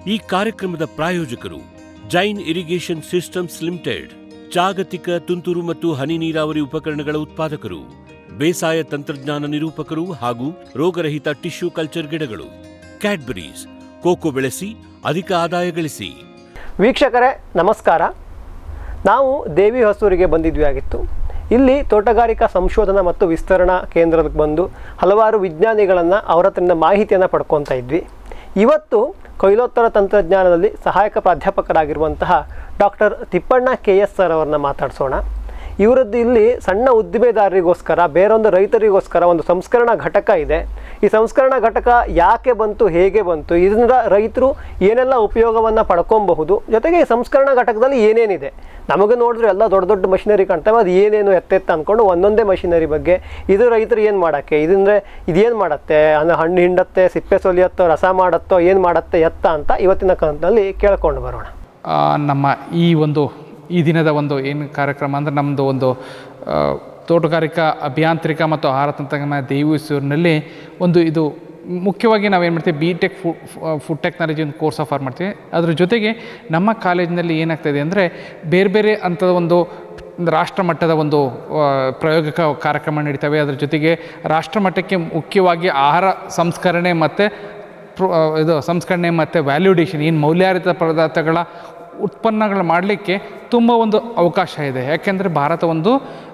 ಈ ಕಾರ್ಯಕ್ರಮದ ಪ್ರಾಯೋಜಕರು ಜೈನ್ ಇರಿಗೇಷನ್ ಸಿಸ್ಟಮ್ಸ್ ಲಿಮಿಟೆಡ್ ಜಾಗತಿಕ ತುಂತುರು ಮತ್ತು ಹನಿ ನೀರಾವರಿ ಉಪಕರಣಗಳ ಉತ್ಪಾದಕರು ಬೇಸಾಯ ತಂತ್ರಜ್ಞಾನ ನಿರೂಪಕರು ಹಾಗೂ ರೋಗರಹಿತ ಟಿಶ್ಯೂ ಕಲ್ಚರ್ ಗಿಡಗಳು ಕ್ಯಾಡ್ಬರೀಸ್ ಕೋಕೋ ಬೆಳೆಸಿ ಅಧಿಕ ಆದಾಯ ಗಳಿಸಿ ವೀಕ್ಷಕರೇ ನಮಸ್ಕಾರ ನಾವು ದೇವಿ ಹೊಸೂರಿಗೆ ಬಂದಿದ್ವಿ ಆಗಿತ್ತು ಇಲ್ಲಿ ತೋಟಗಾರಿಕಾ ಸಂಶೋಧನಾ ಮತ್ತು ವಿಸ್ತರಣಾ ಕೇಂದ್ರಕ್ಕೆ ಬಂದು ಹಲವಾರು ವಿಜ್ಞಾನಿಗಳನ್ನು ಅವರ ಹತ್ರದಿಂದ ಮಾಹಿತಿಯನ್ನು ಪಡ್ಕೊತಾ ಇದ್ವಿ ಇವತ್ತು ಕೊಯ್ಲೋತ್ತರ ತಂತ್ರಜ್ಞಾನದಲ್ಲಿ ಸಹಾಯಕ ಪ್ರಾಧ್ಯಾಪಕರಾಗಿರುವಂತಹ doctor Tippanna K S sir ಅವರನ್ನ ಮಾತಾಡಿಸೋಣ ಇವರದ್ದು ಇಲ್ಲಿ ಸಣ್ಣ ಉದ್ದಿಮೆದಾರರಿಗೋಸ್ಕರ ಬೇರೊಂದು ರೈತರಿಗೋಸ್ಕರ ಒಂದು ಸಂಸ್ಕರಣಾ ಘಟಕ ಇದೆ ಈ ಸಂಸ್ಕರಣಾ ಘಟಕ ಯಾಕೆ ಬಂತು ಹೇಗೆ ಬಂತು ಇದರಿಂದ ರೈತರು ಏನೆಲ್ಲ ಉಪಯೋಗವನ್ನು ಪಡ್ಕೊಬಹುದು ಜೊತೆಗೆ ಈ ಸಂಸ್ಕರಣಾ ಘಟಕದಲ್ಲಿ ಏನೇನಿದೆ ನಮಗೆ ನೋಡಿದ್ರೆ ಎಲ್ಲ ದೊಡ್ಡ ದೊಡ್ಡ ಮಷಿನರಿ ಕಾಣ್ತವೆ ಅದು ಏನೇನು ಎತ್ತೆತ್ತ ಅಂದ್ಕೊಂಡು ಒಂದೊಂದೇ ಮಷಿನರಿ ಬಗ್ಗೆ ಇದು ರೈತರು ಏನು ಮಾಡೋಕ್ಕೆ ಇದಂದರೆ ಇದೇನು ಮಾಡುತ್ತೆ ಅಂದರೆ ಹಣ್ಣು ಹಿಂಡತ್ತೆ ಸಿಪ್ಪೆ ಸೊಲಿಯತ್ತೋ ರಸ ಮಾಡತ್ತೋ ಏನು ಮಾಡತ್ತೆ ಎತ್ತ ಅಂತ ಇವತ್ತಿನ ಕಂತಿನಲ್ಲಿ ಕೇಳ್ಕೊಂಡು ಬರೋಣ ಆ, ನಮ್ಮ ಈ ಒಂದು ಈ ದಿನದ ಒಂದು ಏನು ಕಾರ್ಯಕ್ರಮ ಅಂದರೆ ನಮ್ಮದು ಒಂದು ಆ, ತೋಟಗಾರಿಕಾ ಅಭಿಯಾಂತ್ರಿಕ ಮತ್ತು ಆಹಾರ ತಂತ್ರಜ್ಞಾನ ದೇವಸೂರಿನಲ್ಲಿ ಒಂದು ಇದು ಮುಖ್ಯವಾಗಿ ನಾವೇನು ಮಾಡ್ತೀವಿ B tech food food technology ಒಂದು ಕೋರ್ಸ್ ಆಫರ್ ಮಾಡ್ತೀವಿ ಅದ್ರ ಜೊತೆಗೆ ನಮ್ಮ ಕಾಲೇಜಿನಲ್ಲಿ ಏನಾಗ್ತಾಯಿದೆ ಅಂದರೆ ಬೇರೆ ಬೇರೆ ಅಂಥದ ಒಂದು ರಾಷ್ಟ್ರ ಮಟ್ಟದ ಒಂದು ಆ, ಪ್ರಾಯೋಗಿಕ ಕಾರ್ಯಕ್ರಮ ನಡೀತವೆ ಅದ್ರ ಜೊತೆಗೆ ರಾಷ್ಟ್ರ ಮಟ್ಟಕ್ಕೆ ಮುಖ್ಯವಾಗಿ ಆಹಾರ ಸಂಸ್ಕರಣೆ ಮತ್ತು ಪ್ರೋ ಇದು ಸಂಸ್ಕರಣೆ ಮತ್ತು ವ್ಯಾಲ್ಯೂಡೇಷನ್ ಏನು ಮೌಲ್ಯಾರಿತ ಪದಾರ್ಥಗಳ ಉತ್ಪನ್ನಗಳು ಮಾಡಲಿಕ್ಕೆ ತುಂಬ ಒಂದು ಅವಕಾಶ ಇದೆ ಯಾಕೆಂದರೆ ಭಾರತ ಒಂದು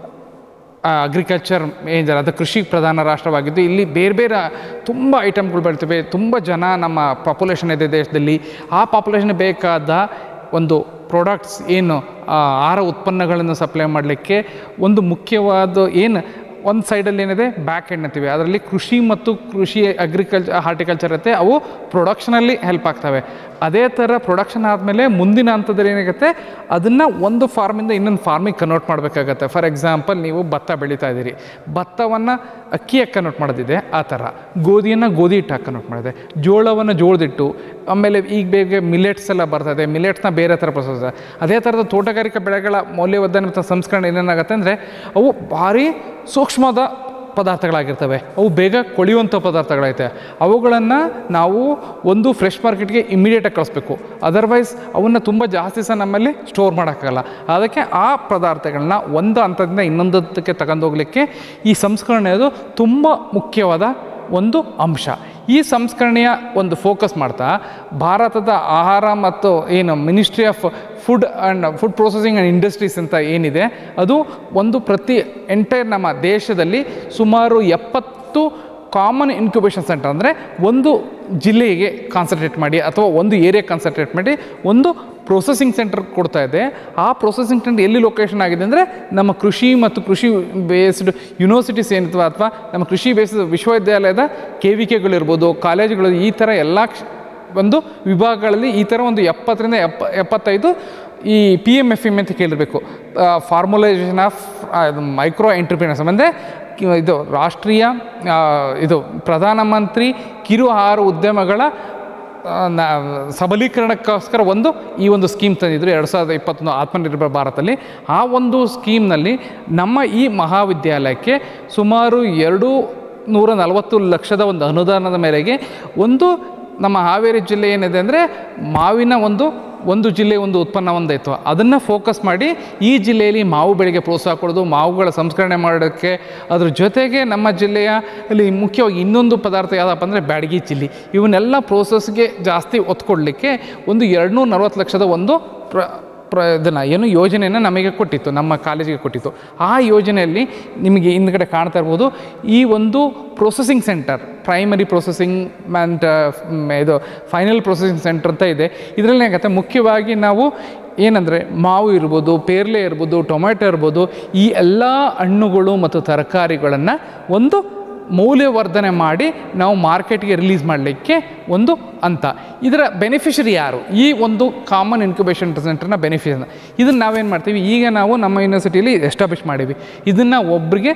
ಅಗ್ರಿಕಲ್ಚರ್ ಮೇಜರ್ ಅದು ಕೃಷಿ ಪ್ರಧಾನ ರಾಷ್ಟ್ರವಾಗಿದ್ದು ಇಲ್ಲಿ ಬೇರೆ ಬೇರೆ ತುಂಬ ಐಟಮ್ಗಳು ಬೆಳಿತವೆ ತುಂಬ ಜನ ನಮ್ಮ ಪಾಪ್ಯುಲೇಷನ್ ಇದೆ ದೇಶದಲ್ಲಿ ಆ ಪಾಪ್ಯುಲೇಷನ್ ಬೇಕಾದ ಒಂದು ಪ್ರಾಡಕ್ಟ್ಸ್ ಏನು ಆ ಆಹಾರ ಉತ್ಪನ್ನಗಳನ್ನು ಸಪ್ಲೈ ಮಾಡಲಿಕ್ಕೆ ಒಂದು ಮುಖ್ಯವಾದ ಏನು ಒಂದು ಸೈಡಲ್ಲಿ ಏನಿದೆ ಬ್ಯಾಕ್ ಎಂಡ್ ಅಂತೀವಿ ಅದರಲ್ಲಿ ಕೃಷಿ ಮತ್ತು ಕೃಷಿ ಅಗ್ರಿಕಲ್ಚರ್ ಹಾರ್ಟಿಕಲ್ಚರ್ ಇರುತ್ತೆ ಅವು ಪ್ರೊಡಕ್ಷನಲ್ಲಿ ಹೆಲ್ಪ್ ಆಗ್ತವೆ ಅದೇ ಥರ ಪ್ರೊಡಕ್ಷನ್ ಆದಮೇಲೆ ಮುಂದಿನ ಹಂತದಲ್ಲಿ ಏನಾಗುತ್ತೆ ಅದನ್ನು ಒಂದು ಫಾರ್ಮಿಂದ ಇನ್ನೊಂದು ಫಾರ್ಮಿಗೆ ಕನ್ವರ್ಟ್ ಮಾಡಬೇಕಾಗತ್ತೆ ಫಾರ್ ಎಕ್ಸಾಂಪಲ್ ನೀವು ಭತ್ತ ಬೆಳೀತಾ ಇದ್ದೀರಿ ಭತ್ತವನ್ನು ಅಕ್ಕಿಯಾಗಿ ಕನ್ವರ್ಟ್ ಮಾಡೋದಿದೆ ಆ ಥರ ಗೋಧಿಯನ್ನು ಗೋಧಿ ಹಿಟ್ಟಾಗಿ ಕನ್ವರ್ಟ್ ಮಾಡಿದೆ ಜೋಳವನ್ನು ಜೋಳದಿಟ್ಟು ಆಮೇಲೆ ಈಗ ಬೇಗ ಮಿಲೆಟ್ಸ್ ಎಲ್ಲ ಬರ್ತದೆ ಮಿಲೆಟ್ಸ್ನ ಬೇರೆ ಥರ ಪ್ರೊಸೆಸ್ ಅದೇ ಥರದ ತೋಟಗಾರಿಕಾ ಬೆಳೆಗಳ ಮೌಲ್ಯವರ್ಧನೆ ಮತ್ತು ಸಂಸ್ಕರಣೆ ಏನೇನಾಗುತ್ತೆ ಅಂದರೆ ಅವು ಭಾರಿ ಸೂಕ್ಷ್ಮದ ಪದಾರ್ಥಗಳಾಗಿರ್ತವೆ ಅವು ಬೇಗ ಕೊಳೆಯುವಂಥ ಪದಾರ್ಥಗಳೈತೆ ಅವುಗಳನ್ನು ನಾವು ಒಂದು ಫ್ರೆಶ್ ಮಾರ್ಕೆಟ್ಗೆ ಇಮಿಡಿಯೇಟಾಗಿ ಕಳಿಸ್ಬೇಕು ಅದರ್ವೈಸ್ ಅವನ್ನ ತುಂಬ ಜಾಸ್ತಿ ಸಹ ನಮ್ಮಲ್ಲಿ ಸ್ಟೋರ್ ಮಾಡೋಕ್ಕಾಗಲ್ಲ ಅದಕ್ಕೆ ಆ ಪದಾರ್ಥಗಳನ್ನ ಒಂದು ಹಂತದಿಂದ ಇನ್ನೊಂದು ಹಂತಕ್ಕೆ ತಗೊಂಡೋಗ್ಲಿಕ್ಕೆ ಈ ಸಂಸ್ಕರಣೆಯದು ತುಂಬ ಮುಖ್ಯವಾದ ಒಂದು ಅಂಶ ಈ ಸಂಸ್ಕರಣೆಯ ಒಂದು ಫೋಕಸ್ ಮಾಡ್ತಾ ಭಾರತದ ಆಹಾರ ಮತ್ತು ಏನು ministry of food and food processing and industries ಅಂತ ಏನಿದೆ ಅದು ಒಂದು ಪ್ರತಿ ಎಂಟೈರ್ ನಮ್ಮ ದೇಶದಲ್ಲಿ ಸುಮಾರು ಎಪ್ಪತ್ತು ಕಾಮನ್ ಇನ್ಕ್ಯುಬೇಷನ್ ಸೆಂಟರ್ ಅಂದರೆ ಒಂದು ಜಿಲ್ಲೆಗೆ ಕಾನ್ಸಂಟ್ರೇಟ್ ಮಾಡಿ ಅಥವಾ ಒಂದು ಏರಿಯಾ ಕಾನ್ಸಂಟ್ರೇಟ್ ಮಾಡಿ ಒಂದು ಪ್ರೊಸೆಸಿಂಗ್ ಸೆಂಟರ್ ಕೊಡ್ತಾ ಇದೆ ಆ ಪ್ರೊಸೆಸಿಂಗ್ ಸೆಂಟರ್ ಎಲ್ಲಿ ಲೊಕೇಶನ್ ಆಗಿದೆ ಅಂದರೆ ನಮ್ಮ ಕೃಷಿ ಮತ್ತು ಕೃಷಿ ಬೇಸ್ಡ್ ಯೂನಿವರ್ಸಿಟೀಸ್ ಏನಿರ್ತವೆ ಅಥವಾ ನಮ್ಮ ಕೃಷಿ ಬೇಸ್ಡ್ ವಿಶ್ವವಿದ್ಯಾಲಯದ ಕೆ ವಿ ಕೆಗಳಿರ್ಬೋದು ಕಾಲೇಜುಗಳು ಈ ಥರ ಎಲ್ಲ ಕ್ಷ- ಒಂದು ವಿಭಾಗಗಳಲ್ಲಿ ಈ ಥರ ಒಂದು ಎಪ್ಪತ್ತರಿಂದ ಎಪ್ಪ ಎಪ್ಪತ್ತೈದು ಈ ಪಿ ಎಮ್ ಎಫ್ ಎಮ್ ಅಂತ ಕೇಳಿರಬೇಕು ಫಾರ್ಮುಲೈಸೇಷನ್ ಆಫ್ ಮೈಕ್ರೋ ಎಂಟರ್ಪ್ರಿನರ್ಸ್ ಅಂದರೆ ಕಿ- ಇದು ರಾಷ್ಟ್ರೀಯ ಆ, ಇದು ಪ್ರಧಾನಮಂತ್ರಿ ಕಿರು ಆಹಾರ ಉದ್ಯಮಗಳ ಆ, ನ ಸಬಲೀಕರಣಕ್ಕೋಸ್ಕರ ಒಂದು ಈ ಒಂದು ಸ್ಕೀಮ್ ತಂದಿದ್ರು ಎರಡು ಸಾವಿರದ ಇಪ್ಪತ್ತೊಂದು ಆತ್ಮನಿರ್ಭರ ಭಾರತದಲ್ಲಿ ಆ ಒಂದು ಸ್ಕೀಮ್ನಲ್ಲಿ ನಮ್ಮ ಈ ಮಹಾವಿದ್ಯಾಲಯಕ್ಕೆ ಸುಮಾರು ಎರಡು ನೂರ ನಲವತ್ತು ಲಕ್ಷದ ಒಂದು ಅನುದಾನದ ಮೇರೆಗೆ ಒಂದು ನಮ್ಮ ಹಾವೇರಿ ಜಿಲ್ಲೆ ಏನಿದೆ ಅಂದರೆ ಮಾವಿನ ಒಂದು ಒಂದು ಜಿಲ್ಲೆ ಒಂದು ಉತ್ಪನ್ನ ಒಂದಾಯಿತು ಅದನ್ನು ಫೋಕಸ್ ಮಾಡಿ ಈ ಜಿಲ್ಲೆಯಲ್ಲಿ ಮಾವು ಬೆಳೆಗೆ ಪ್ರೋತ್ಸಾಹ ಕೊಡೋದು ಮಾವುಗಳ ಸಂಸ್ಕರಣೆ ಮಾಡೋಕ್ಕೆ ಅದ್ರ ಜೊತೆಗೆ ನಮ್ಮ ಜಿಲ್ಲೆಯ ಅಲ್ಲಿ ಮುಖ್ಯವಾಗಿ ಇನ್ನೊಂದು ಪದಾರ್ಥ ಯಾವುದಪ್ಪ ಅಂದರೆ ಬ್ಯಾಡಗಿ ಚಿಲ್ಲಿ ಇವನ್ನೆಲ್ಲ ಪ್ರೋಸೆಸ್ಗೆ ಜಾಸ್ತಿ ಒತ್ತು ಕೊಡಲಿಕ್ಕೆ ಒಂದು ಎರಡು ನಲ್ವತ್ತು ಲಕ್ಷದ ಒಂದು ಪ್ರ ಪ್ರ ಇದನ್ನು ಏನು ಯೋಜನೆಯನ್ನು ನಮಗೆ ಕೊಟ್ಟಿತ್ತು ನಮ್ಮ ಕಾಲೇಜಿಗೆ ಕೊಟ್ಟಿತ್ತು ಆ ಯೋಜನೆಯಲ್ಲಿ ನಿಮಗೆ ಹಿಂದ್ಗಡೆ ಕಾಣ್ತಾ ಇರ್ಬೋದು ಈ ಒಂದು processing centre primary processing and ಇದು ಫೈನಲ್ ಪ್ರೊಸೆಸಿಂಗ್ ಸೆಂಟರ್ ಅಂತ ಇದೆ ಇದರಲ್ಲಿ ಏನಾಗುತ್ತೆ ಮುಖ್ಯವಾಗಿ ನಾವು ಏನಂದರೆ ಮಾವು ಇರ್ಬೋದು ಪೇರ್ಲೆ ಇರ್ಬೋದು ಟೊಮೆಟೊ ಇರ್ಬೋದು ಈ ಎಲ್ಲ ಹಣ್ಣುಗಳು ಮತ್ತು ತರಕಾರಿಗಳನ್ನು ಒಂದು ಮೌಲ್ಯವರ್ಧನೆ ಮಾಡಿ ನಾವು ಮಾರ್ಕೆಟ್ಗೆ ರಿಲೀಸ್ ಮಾಡಲಿಕ್ಕೆ ಒಂದು ಅಂತ ಇದರ ಬೆನಿಫಿಷರಿ ಯಾರು ಈ ಒಂದು ಕಾಮನ್ ಇನ್ಕ್ಯುಬೇಷನ್ ಸೆಂಟರ್ನ ಬೆನಿಫಿಷರಿ ಇದನ್ನು ನಾವೇನು ಮಾಡ್ತೀವಿ ಈಗ ನಾವು ನಮ್ಮ ಯೂನಿವರ್ಸಿಟಿಯಲ್ಲಿ ಎಸ್ಟಾಬ್ಲಿಷ್ ಮಾಡೀವಿ ಇದನ್ನು ಒಬ್ಬರಿಗೆ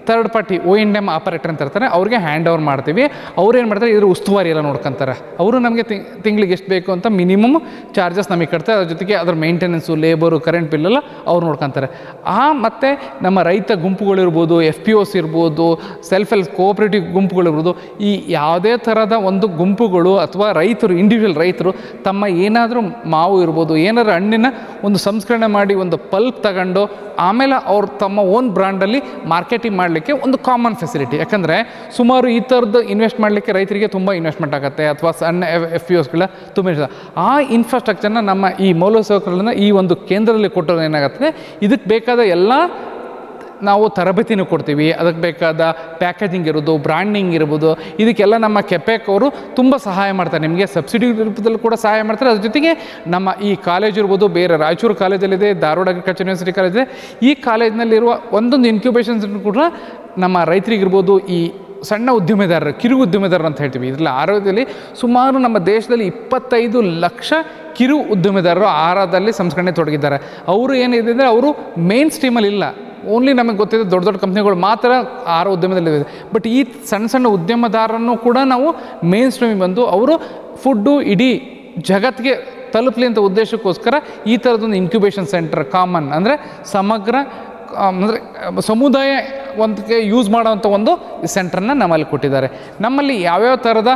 third party O N M operator ಅಂತ ಇರ್ತಾರೆ ಅವ್ರಿಗೆ ಹ್ಯಾಂಡ್ ಓವರ್ ಮಾಡ್ತೀವಿ ಅವ್ರು ಏನು ಮಾಡ್ತಾರೆ ಇದ್ರ ಉಸ್ತುವಾರಿ ಎಲ್ಲ ನೋಡ್ಕೊಂತಾರೆ ಅವರು ನಮಗೆ ತಿಂಗ್ಳಿಗೆ ಎಷ್ಟು ಬೇಕು ಅಂತ ಮಿನಿಮಮ್ ಚಾರ್ಜಸ್ ನಮಗೆ ಕಟ್ತಾರೆ ಅದ್ರ ಜೊತೆಗೆ ಅದ್ರ ಮೇಂಟೆನೆನ್ಸು ಲೇಬರು ಕರೆಂಟ್ ಬಿಲ್ಲೆಲ್ಲ ಅವ್ರು ನೋಡ್ಕೊತಾರೆ ಆ ಮತ್ತು ನಮ್ಮ ರೈತ ಗುಂಪುಗಳಿರ್ಬೋದು ಎಫ್ ಪಿ ಒಸ್ ಇರ್ಬೋದು ಸೆಲ್ಫ್ ಹೆಲ್ಪ್ ಕೋಆಪ್ರೇಟಿವ್ ಗುಂಪುಗಳಿರ್ಬೋದು ಈ ಯಾವುದೇ ಥರದ ಒಂದು ಗುಂಪುಗಳು ಅಥವಾ ರೈತರು ಇಂಡಿವಿಜುವಲ್ ರೈತರು ತಮ್ಮ ಏನಾದರೂ ಮಾವು ಇರ್ಬೋದು ಏನಾದರೂ ಹಣ್ಣಿನ ಒಂದು ಸಂಸ್ಕರಣೆ ಮಾಡಿ ಒಂದು ಪಲ್ಪ್ ತಗೊಂಡು ಆಮೇಲೆ ಅವ್ರು ತಮ್ಮ ಓನ್ ಬ್ರ್ಯಾಂಡಲ್ಲಿ ಮಾರ್ಕೆಟಿಂಗ್ ಮಾಡಲಿಕ್ಕೆ ಒಂದು ಕಾಮನ್ ಫೆಸಿಲಿಟಿ ಯಾಕಂದರೆ ಸುಮಾರು ಈ ಥರದ್ದು ಇನ್ವೆಸ್ಟ್ ಮಾಡಲಿಕ್ಕೆ ರೈತರಿಗೆ ತುಂಬ ಇನ್ವೆಸ್ಟ್ಮೆಂಟ್ ಆಗುತ್ತೆ ಅಥವಾ ಸಣ್ಣ ಎಫ್ ಪಿ ಒಸ್ಗಳ ತುಂಬ ಇಷ್ಟ. ಆ ಇನ್ಫ್ರಾಸ್ಟ್ರಕ್ಚರ್ನ ನಮ್ಮ ಈ ಮೂಲಸೌಕರ್ಯನ ಈ ಒಂದು ಕೇಂದ್ರದಲ್ಲಿ ಕೊಟ್ಟರೆ ಏನಾಗುತ್ತೆ ಇದಕ್ಕೆ ಬೇಕಾದ ಎಲ್ಲ ನಾವು ತರಬೇತಿನೂ ಕೊಡ್ತೀವಿ ಅದಕ್ಕೆ ಬೇಕಾದ ಪ್ಯಾಕೇಜಿಂಗ್ ಇರೋದು ಬ್ರ್ಯಾಂಡಿಂಗ್ ಇರ್ಬೋದು ಇದಕ್ಕೆಲ್ಲ ನಮ್ಮ ಕೆಪೆಕ್ ಅವರು ತುಂಬ ಸಹಾಯ ಮಾಡ್ತಾರೆ ನಿಮಗೆ ಸಬ್ಸಿಡಿ ರೂಪದಲ್ಲಿ ಕೂಡ ಸಹಾಯ ಮಾಡ್ತಾರೆ ಅದ್ರ ಜೊತೆಗೆ ನಮ್ಮ ಈ ಕಾಲೇಜ್ ಇರ್ಬೋದು ಬೇರೆ ರಾಯಚೂರು ಕಾಲೇಜಲ್ಲಿದೆ ಧಾರವಾಡ ಅಗ್ರಿಕಲ್ಚರ್ ಯೂನಿವರ್ಸಿಟಿ ಕಾಲೇಜ್ ಇದೆ ಈ ಕಾಲೇಜ್ನಲ್ಲಿರುವ ಒಂದೊಂದು ಇನ್ಕ್ಯುಬೇಷನ್ಸ್ ಕೂಡ ನಮ್ಮ ರೈತರಿಗಿರ್ಬೋದು ಈ ಸಣ್ಣ ಉದ್ಯಮೆದಾರರು ಕಿರು ಉದ್ಯಮೆದಾರರು ಅಂತ ಹೇಳ್ತೀವಿ ಇದರಲ್ಲಿ ಆರೋಗ್ಯದಲ್ಲಿ ಸುಮಾರು ನಮ್ಮ ದೇಶದಲ್ಲಿ ಇಪ್ಪತ್ತೈದು ಲಕ್ಷ ಕಿರು ಉದ್ಯಮೆದಾರರು ಆಹಾರದಲ್ಲಿ ಸಂಸ್ಕರಣೆ ತೊಡಗಿದ್ದಾರೆ ಅವರು ಏನಿದೆ ಅಂದರೆ ಅವರು ಮೇನ್ ಸ್ಟ್ರೀಮಲ್ಲಿ ಇಲ್ಲ ಓನ್ಲಿ ನಮಗೆ ಗೊತ್ತಿದೆ ದೊಡ್ಡ ದೊಡ್ಡ ಕಂಪ್ನಿಗಳು ಮಾತ್ರ ಆಹಾರ ಉದ್ಯಮದಲ್ಲಿದೆ ಬಟ್ ಈ ಸಣ್ಣ ಸಣ್ಣ ಉದ್ಯಮದಾರರನ್ನು ಕೂಡ ನಾವು ಮೇನ್ ಸ್ಟ್ರೀಮಿಗೆ ಬಂದು ಅವರು ಫುಡ್ಡು ಇಡೀ ಜಗತ್ತಿಗೆ ತಲುಪಲಿ ಅಂತ ಉದ್ದೇಶಕ್ಕೋಸ್ಕರ ಈ ಥರದೊಂದು ಇನ್ಕ್ಯುಬೇಷನ್ ಸೆಂಟರ್ ಕಾಮನ್ ಅಂದರೆ ಸಮಗ್ರ ಅಂದರೆ ಸಮುದಾಯ ಒಂದಕ್ಕೆ ಯೂಸ್ ಮಾಡೋವಂಥ ಒಂದು ಸೆಂಟ್ರನ್ನ ನಮ್ಮಲ್ಲಿ ಕೊಟ್ಟಿದ್ದಾರೆ ನಮ್ಮಲ್ಲಿ ಯಾವ್ಯಾವ ಥರದ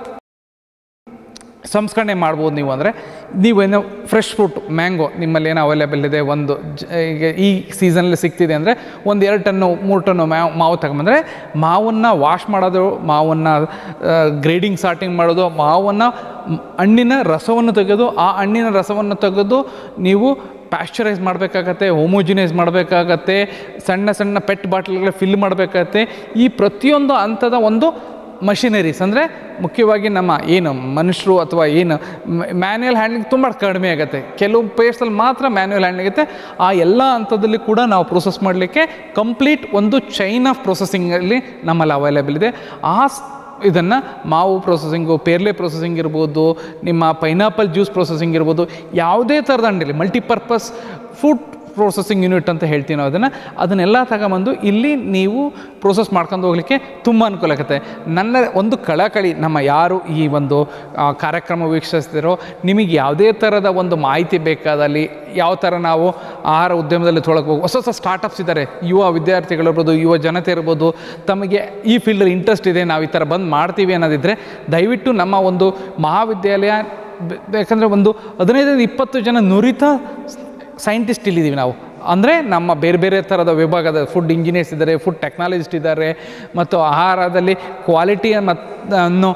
ಸಂಸ್ಕರಣೆ ಮಾಡ್ಬೋದು ನೀವು ಅಂದರೆ ನೀವೇನೋ ಫ್ರೆಶ್ ಫ್ರೂಟ್ ಮ್ಯಾಂಗೋ ನಿಮ್ಮಲ್ಲಿ ಏನೋ ಅವೈಲೇಬಲ್ ಇದೆ ಒಂದು ಜ ಈಗ ಈ ಸೀಸನಲ್ಲಿ ಸಿಗ್ತಿದೆ ಅಂದರೆ ಒಂದು ಎರಡು ಟನ್ನು ಮೂರು ಟನ್ನು ಮ್ಯಾವ್ ಮಾವು ತಗೊಂಬಂದರೆ ಮಾವನ್ನು ವಾಶ್ ಮಾಡೋದು ಮಾವನ್ನು ಗ್ರೇಡಿಂಗ್ ಸಾರ್ಟಿಂಗ್ ಮಾಡೋದು ಮಾವನ್ನು ಮ್- ಹಣ್ಣಿನ ರಸವನ್ನು ತೆಗೆದು ಆ ಹಣ್ಣಿನ ರಸವನ್ನು ತೆಗೆದು ನೀವು ಪ್ಯಾಶ್ಚರೈಸ್ ಮಾಡಬೇಕಾಗತ್ತೆ ಹೋಮೋಜಿನೈಸ್ ಮಾಡಬೇಕಾಗತ್ತೆ ಸಣ್ಣ ಸಣ್ಣ ಪೆಟ್ ಬಾಟ್ಲ್ಗಳ ಫಿಲ್ ಮಾಡಬೇಕಾಗತ್ತೆ ಈ ಪ್ರತಿಯೊಂದು ಹಂತದ ಒಂದು ಮಷಿನರೀಸ್ ಅಂದರೆ ಮುಖ್ಯವಾಗಿ ನಮ್ಮ ಏನು ಮನುಷ್ಯರು ಅಥವಾ ಏನು ಮ್ಯಾನ್ಯಲ್ ಹ್ಯಾಂಡ್ಲಿಂಗ್ ತುಂಬ ಕಡಿಮೆ ಆಗುತ್ತೆ ಕೆಲವು ಪೇಸ್ಟಲ್ಲಿ ಮಾತ್ರ ಮ್ಯಾನ್ಯಲ್ ಹ್ಯಾಂಡ್ಲಿಂಗ್ ಆಗುತ್ತೆ ಆ ಎಲ್ಲ ಹಂತದಲ್ಲಿ ಕೂಡ ನಾವು ಪ್ರೊಸೆಸ್ ಮಾಡಲಿಕ್ಕೆ ಕಂಪ್ಲೀಟ್ ಒಂದು ಚೈನ್ ಆಫ್ ಪ್ರೊಸೆಸಿಂಗಲ್ಲಿ ನಮ್ಮಲ್ಲಿ ಅವೈಲೇಬಲ್ ಇದೆ ಆ ಸ್- ಇದನ್ನು ಮಾವು ಪ್ರೊಸೆಸಿಂಗು ಪೇರ್ಲೆ ಪ್ರೊಸೆಸಿಂಗ್ ಇರ್ಬೋದು ನಿಮ್ಮ ಪೈನಾಪಲ್ ಜ್ಯೂಸ್ ಪ್ರೊಸೆಸಿಂಗ್ ಇರ್ಬೋದು ಯಾವುದೇ ಥರದ ಹಣ್ಣಿರಲಿ ಮಲ್ಟಿಪರ್ಪಸ್ ಫುಡ್ ಪ್ರೊಸೆಸಿಂಗ್ ಯೂನಿಟ್ ಅಂತ ಹೇಳ್ತೀವಿ ನಾವು ಅದನ್ನು ಅದನ್ನೆಲ್ಲ ತಗೊಂಬಂದು ಇಲ್ಲಿ ನೀವು ಪ್ರೊಸೆಸ್ ಮಾಡ್ಕೊಂಡು ಹೋಗಲಿಕ್ಕೆ ತುಂಬ ಅನುಕೂಲ ಆಗುತ್ತೆ ನನ್ನ ಒಂದು ಕಳಕಳಿ ನಮ್ಮ ಯಾರು ಈ ಒಂದು ಆ, ಕಾರ್ಯಕ್ರಮ ವೀಕ್ಷಿಸ್ತಿರೋ ನಿಮಗೆ ಯಾವುದೇ ಥರದ ಒಂದು ಮಾಹಿತಿ ಬೇಕಾದಲ್ಲಿ ಯಾವ ಥರ ನಾವು ಆಹಾರ ಉದ್ಯಮದಲ್ಲಿ ತೊಳಗೆ ಹೋಗಿ ಹೊಸ ಹೊಸ ಸ್ಟಾರ್ಟಪ್ಸ್ ಇದ್ದಾರೆ ಯುವ ವಿದ್ಯಾರ್ಥಿಗಳಿರ್ಬೋದು ಯುವ ಜನತೆ ಇರ್ಬೋದು ತಮಗೆ ಈ ಫೀಲ್ಡಲ್ಲಿ ಇಂಟ್ರೆಸ್ಟ್ ಇದೆ ನಾವು ಈ ಥರ ಬಂದು ಮಾಡ್ತೀವಿ ಅನ್ನೋದಿದ್ದರೆ ದಯವಿಟ್ಟು ನಮ್ಮ ಒಂದು ಮಹಾವಿದ್ಯಾಲಯ ಬೆ- ಯಾಕಂದರೆ ಒಂದು ಹದಿನೈದರಿಂದ ಇಪ್ಪತ್ತು ಜನ ನುರಿತ ಸೈಂಟಿಸ್ಟ್ ಇಲ್ಲಿದ್ದೀವಿ ನಾವು ಅಂದರೆ ನಮ್ಮ ಬೇರೆ ಬೇರೆ ಥರದ ವಿಭಾಗದ ಫುಡ್ ಇಂಜಿನಿಯರ್ಸ್ ಇದ್ದಾರೆ ಫುಡ್ ಟೆಕ್ನಾಲಜಿಸ್ಟ್ ಇದ್ದಾರೆ ಮತ್ತು ಆಹಾರದಲ್ಲಿ ಕ್ವಾಲಿಟಿ ಅನ್ನು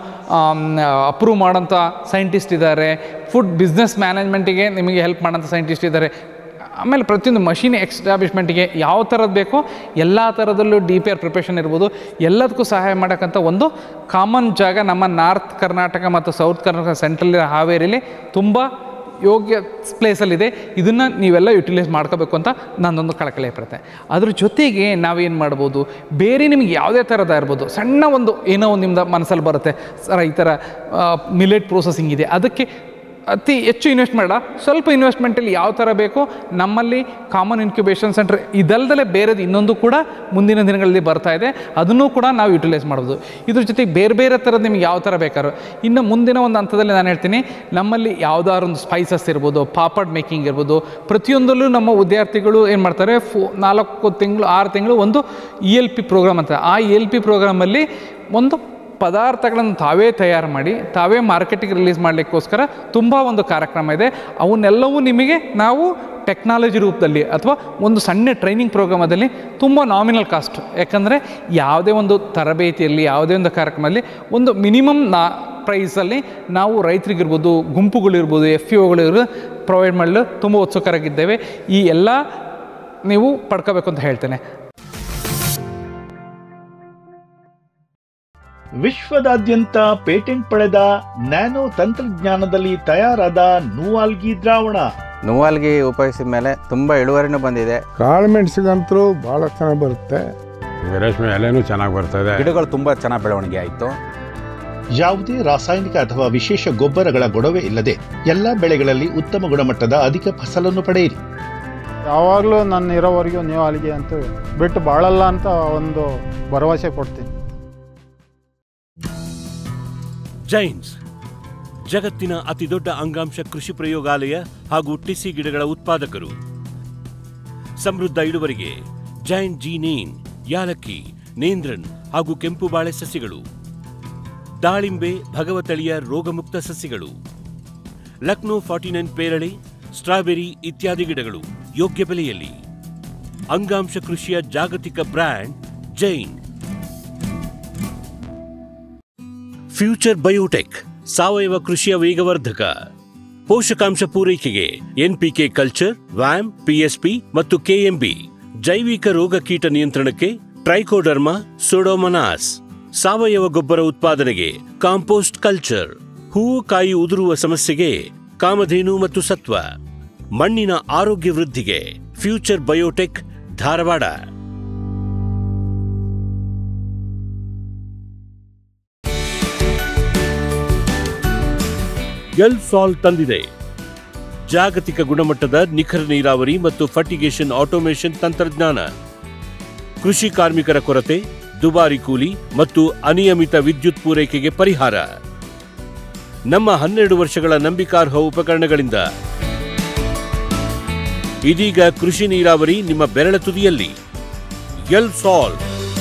ಅಪ್ರೂವ್ ಮಾಡೋಂಥ ಸೈಂಟಿಸ್ಟ್ ಇದ್ದಾರೆ ಫುಡ್ ಬಿಸ್ನೆಸ್ ಮ್ಯಾನೇಜ್ಮೆಂಟಿಗೆ ನಿಮಗೆ ಹೆಲ್ಪ್ ಮಾಡೋಂಥ ಸೈಂಟಿಸ್ಟ್ ಇದ್ದಾರೆ ಆಮೇಲೆ ಪ್ರತಿಯೊಂದು ಮಷಿನ್ ಎಕ್ಸ್ಟಾಬ್ಲಿಷ್ಮೆಂಟ್ಗೆ ಯಾವ ಥರದ್ದು ಬೇಕೋ ಎಲ್ಲ ಥರದಲ್ಲೂ ಡಿ ಪಿ ಆರ್ ಪ್ರಿಪ್ರೇಷನ್ ಇರ್ಬೋದು ಎಲ್ಲದಕ್ಕೂ ಸಹಾಯ ಮಾಡೋಕ್ಕಂಥ ಒಂದು ಕಾಮನ್ ಜಾಗ ನಮ್ಮ ನಾರ್ತ್ ಕರ್ನಾಟಕ ಮತ್ತು ಸೌತ್ ಕರ್ನಾಟಕ ಸೆಂಟ್ರಲ್ ಹಾವೇರಿಲಿ ತುಂಬ ಯೋಗ್ಯ ಪ್ಲೇಸಲ್ಲಿದೆ ಇದನ್ನು ನೀವೆಲ್ಲ ಯುಟಿಲೈಸ್ ಮಾಡ್ಕೋಬೇಕು ಅಂತ ನನ್ನೊಂದು ಕಳಕಳಿ ಪಡ್ತೆ ಅದ್ರ ಜೊತೆಗೆ ನಾವೇನು ಮಾಡ್ಬೋದು ಬೇರೆ ನಿಮಗೆ ಯಾವುದೇ ಥರದ ಇರ್ಬೋದು ಸಣ್ಣ ಒಂದು ಏನೋ ಒಂದು ನಿಮ್ದು ಮನಸ್ಸಲ್ಲಿ ಬರುತ್ತೆ ಸರ್ ಈ ಥರ ಮಿಲೆಟ್ ಪ್ರೊಸೆಸಿಂಗ್ ಇದೆ ಅದಕ್ಕೆ ಅತಿ ಹೆಚ್ಚು ಇನ್ವೆಸ್ಟ್ ಮಾಡ ಸ್ವಲ್ಪ ಇನ್ವೆಸ್ಟ್ಮೆಂಟಲ್ಲಿ ಯಾವ ಥರ ಬೇಕೋ ನಮ್ಮಲ್ಲಿ ಕಾಮನ್ ಇನ್ಕ್ಯುಬೇಷನ್ ಸೆಂಟರ್ ಇದಲ್ದಲೇ ಬೇರೆದು ಇನ್ನೊಂದು ಕೂಡ ಮುಂದಿನ ದಿನಗಳಲ್ಲಿ ಬರ್ತಾ ಇದೆ ಅದನ್ನು ಕೂಡ ನಾವು ಯುಟಿಲೈಸ್ ಮಾಡ್ಬೋದು ಇದ್ರ ಜೊತೆಗೆ ಬೇರೆ ಬೇರೆ ಥರದ್ದು ನಿಮ್ಗೆ ಯಾವ ಥರ ಬೇಕಾದ್ರು ಇನ್ನು ಮುಂದಿನ ಒಂದು ಹಂತದಲ್ಲಿ ನಾನು ಹೇಳ್ತೀನಿ ನಮ್ಮಲ್ಲಿ ಯಾವುದಾದ್ರು ಒಂದು ಸ್ಪೈಸಸ್ ಇರ್ಬೋದು ಪಾಪಡ್ ಮೇಕಿಂಗ್ ಇರ್ಬೋದು ಪ್ರತಿಯೊಂದಲ್ಲೂ ನಮ್ಮ ವಿದ್ಯಾರ್ಥಿಗಳು ಏನು ಮಾಡ್ತಾರೆ ಫೋ ನಾಲ್ಕು ತಿಂಗಳು ಆರು ತಿಂಗಳು ಒಂದು ಇ ಎಲ್ ಪಿ ಪ್ರೋಗ್ರಾಮ್ ಅಂತ ಆ ಇ ಎಲ್ ಪಿ ಪ್ರೋಗ್ರಾಮಲ್ಲಿ ಒಂದು ಪದಾರ್ಥಗಳನ್ನು ತಾವೇ ತಯಾರು ಮಾಡಿ ತಾವೇ ಮಾರ್ಕೆಟಿಗೆ ರಿಲೀಸ್ ಮಾಡಲಿಕ್ಕೋಸ್ಕರ ತುಂಬ ಒಂದು ಕಾರ್ಯಕ್ರಮ ಇದೆ ಅವನ್ನೆಲ್ಲವೂ ನಿಮಗೆ ನಾವು ಟೆಕ್ನಾಲಜಿ ರೂಪದಲ್ಲಿ ಅಥವಾ ಒಂದು ಸಣ್ಣ ಟ್ರೈನಿಂಗ್ ಪ್ರೋಗ್ರಾಮದಲ್ಲಿ ತುಂಬ ನಾಮಿನಲ್ ಕಾಸ್ಟ್ ಯಾಕಂದರೆ ಯಾವುದೇ ಒಂದು ತರಬೇತಿಯಲ್ಲಿ ಯಾವುದೇ ಒಂದು ಕಾರ್ಯಕ್ರಮದಲ್ಲಿ ಒಂದು ಮಿನಿಮಮ್ ನಾ ಪ್ರೈಸಲ್ಲಿ ನಾವು ರೈತರಿಗಿರ್ಬೋದು ಗುಂಪುಗಳಿರ್ಬೋದು ಎಫ್ ಇ ಒಗಳಿರ್ಬೋದು ಪ್ರೊವೈಡ್ ಮಾಡಲು ತುಂಬ ಉತ್ಸುಕರಾಗಿದ್ದೇವೆ ಈ ಎಲ್ಲ ನೀವು ಪಡ್ಕೋಬೇಕು ಅಂತ ಹೇಳ್ತೇನೆ ವಿಶ್ವದಾದ್ಯಂತ ಪೇಟೆಂಟ್ ಪಡೆದ ನ್ಯಾನೋ ತಂತ್ರಜ್ಞಾನದಲ್ಲಿ ತಯಾರಾದ ನೂವಾಲ್ಗಿ ದ್ರಾವಣ ನೋವಾಲ್ಗಿ ಉಪಯೋಗಿಸಿದ ಮೇಲೆ ತುಂಬ ಇಳುವರಿನೂ ಬಂದಿದೆ ಕಾಳು ಮೆಣಸಿಗಂತೂ ಭಾಳ ಚೆನ್ನಾಗಿ ಬರುತ್ತೆ ರೇಷ್ಮೆ ಎಲೆನೂ ಚೆನ್ನಾಗಿ ಬರ್ತಾ ಇದೆ ಗಿಡಗಳು ತುಂಬ ಚೆನ್ನಾಗಿ ಬೆಳವಣಿಗೆ ಆಯಿತು ಯಾವುದೇ ರಾಸಾಯನಿಕ ಅಥವಾ ವಿಶೇಷ ಗೊಬ್ಬರಗಳ ಗೊಡವೆ ಇಲ್ಲದೆ ಎಲ್ಲಾ ಬೆಳೆಗಳಲ್ಲಿ ಉತ್ತಮ ಗುಣಮಟ್ಟದ ಅಧಿಕ ಫಸಲನ್ನು ಪಡೆಯಿರಿ ಯಾವಾಗಲೂ ನನ್ನ ಇರೋವರೆಗೂ ನೀವು ಅಲ್ಲಿಗೆ ಅಂತ ಬಿಟ್ಟು ಬಾಳಲ್ಲ ಅಂತ ಒಂದು ಭರವಸೆ ಕೊಡ್ತೀನಿ ಜೈನ್ಸ್ ಜಗತ್ತಿನ ಅತಿದೊಡ್ಡ ಅಂಗಾಂಶ ಕೃಷಿ ಪ್ರಯೋಗಾಲಯ ಹಾಗೂ ಟಿಸಿ ಗಿಡಗಳ ಉತ್ಪಾದಕರು ಸಮೃದ್ಧ ಇಳುವರಿಗೆ ಜೈನ್ ಜಿ ನೇನ್ ಯಾಲಕ್ಕಿ ನೇಂದ್ರನ್ ಹಾಗೂ ಕೆಂಪು ಬಾಳೆ ಸಸಿಗಳು ದಾಳಿಂಬೆ ಭಗವತಳಿಯ ರೋಗಮುಕ್ತ ಸಸಿಗಳು ಲಕ್ನೋ ಫಾರ್ಟಿ ನೈನ್ ಪೇರಳೆ ಸ್ಟ್ರಾಬೆರಿ ಇತ್ಯಾದಿ ಗಿಡಗಳು ಯೋಗ್ಯ ಬೆಲೆಯಲ್ಲಿ ಅಂಗಾಂಶ ಕೃಷಿಯ ಜಾಗತಿಕ ಬ್ರ್ಯಾಂಡ್ ಜೈನ್ ಫ್ಯೂಚರ್ ಬಯೋಟೆಕ್ ಸಾವಯವ ಕೃಷಿಯ ವೇಗವರ್ಧಕ ಪೋಷಕಾಂಶ ಪೂರೈಕೆಗೆ ಎನ್ಪಿಕೆ ಕಲ್ಚರ್ ವ್ಯಾಮ್ ಪಿಎಸ್ಪಿ ಮತ್ತು ಕೆಎಂಬಿ ಜೈವಿಕ ರೋಗ ಕೀಟ ನಿಯಂತ್ರಣಕ್ಕೆ ಟ್ರೈಕೋಡರ್ಮಾ ಸೊಡೋಮನಾಸ್ ಸಾವಯವ ಗೊಬ್ಬರ ಉತ್ಪಾದನೆಗೆ ಕಾಂಪೋಸ್ಟ್ ಕಲ್ಚರ್ ಹೂವು ಕಾಯಿ ಉದುರುವ ಸಮಸ್ಯೆಗೆ ಕಾಮಧೇನು ಮತ್ತು ಸತ್ವ ಮಣ್ಣಿನ ಆರೋಗ್ಯ ವೃದ್ಧಿಗೆ ಫ್ಯೂಚರ್ ಬಯೋಟೆಕ್ ಧಾರವಾಡ ಎಲ್ ಸಾಲ್ ತಂದಿದೆ ಜಾಗತಿಕ ಗುಣಮಟ್ಟದ ನಿಖರ ನೀರಾವರಿ ಮತ್ತು ಫರ್ಟಿಗೇಷನ್ ಆಟೋಮೇಷನ್ ತಂತ್ರಜ್ಞಾನ ಕೃಷಿ ಕಾರ್ಮಿಕರ ಕೊರತೆ ದುಬಾರಿ ಕೂಲಿ ಮತ್ತು ಅನಿಯಮಿತ ವಿದ್ಯುತ್ ಪೂರೈಕೆಗೆ ಪರಿಹಾರ ನಮ್ಮ ಹನ್ನೆರಡು ವರ್ಷಗಳ ನಂಬಿಕಾರ್ಹ ಉಪಕರಣಗಳಿಂದ ಇದೀಗ ಕೃಷಿ ನೀರಾವರಿ ನಿಮ್ಮ ಬೆರಳ ತುದಿಯಲ್ಲಿ ಎಲ್ ಸಾಲ್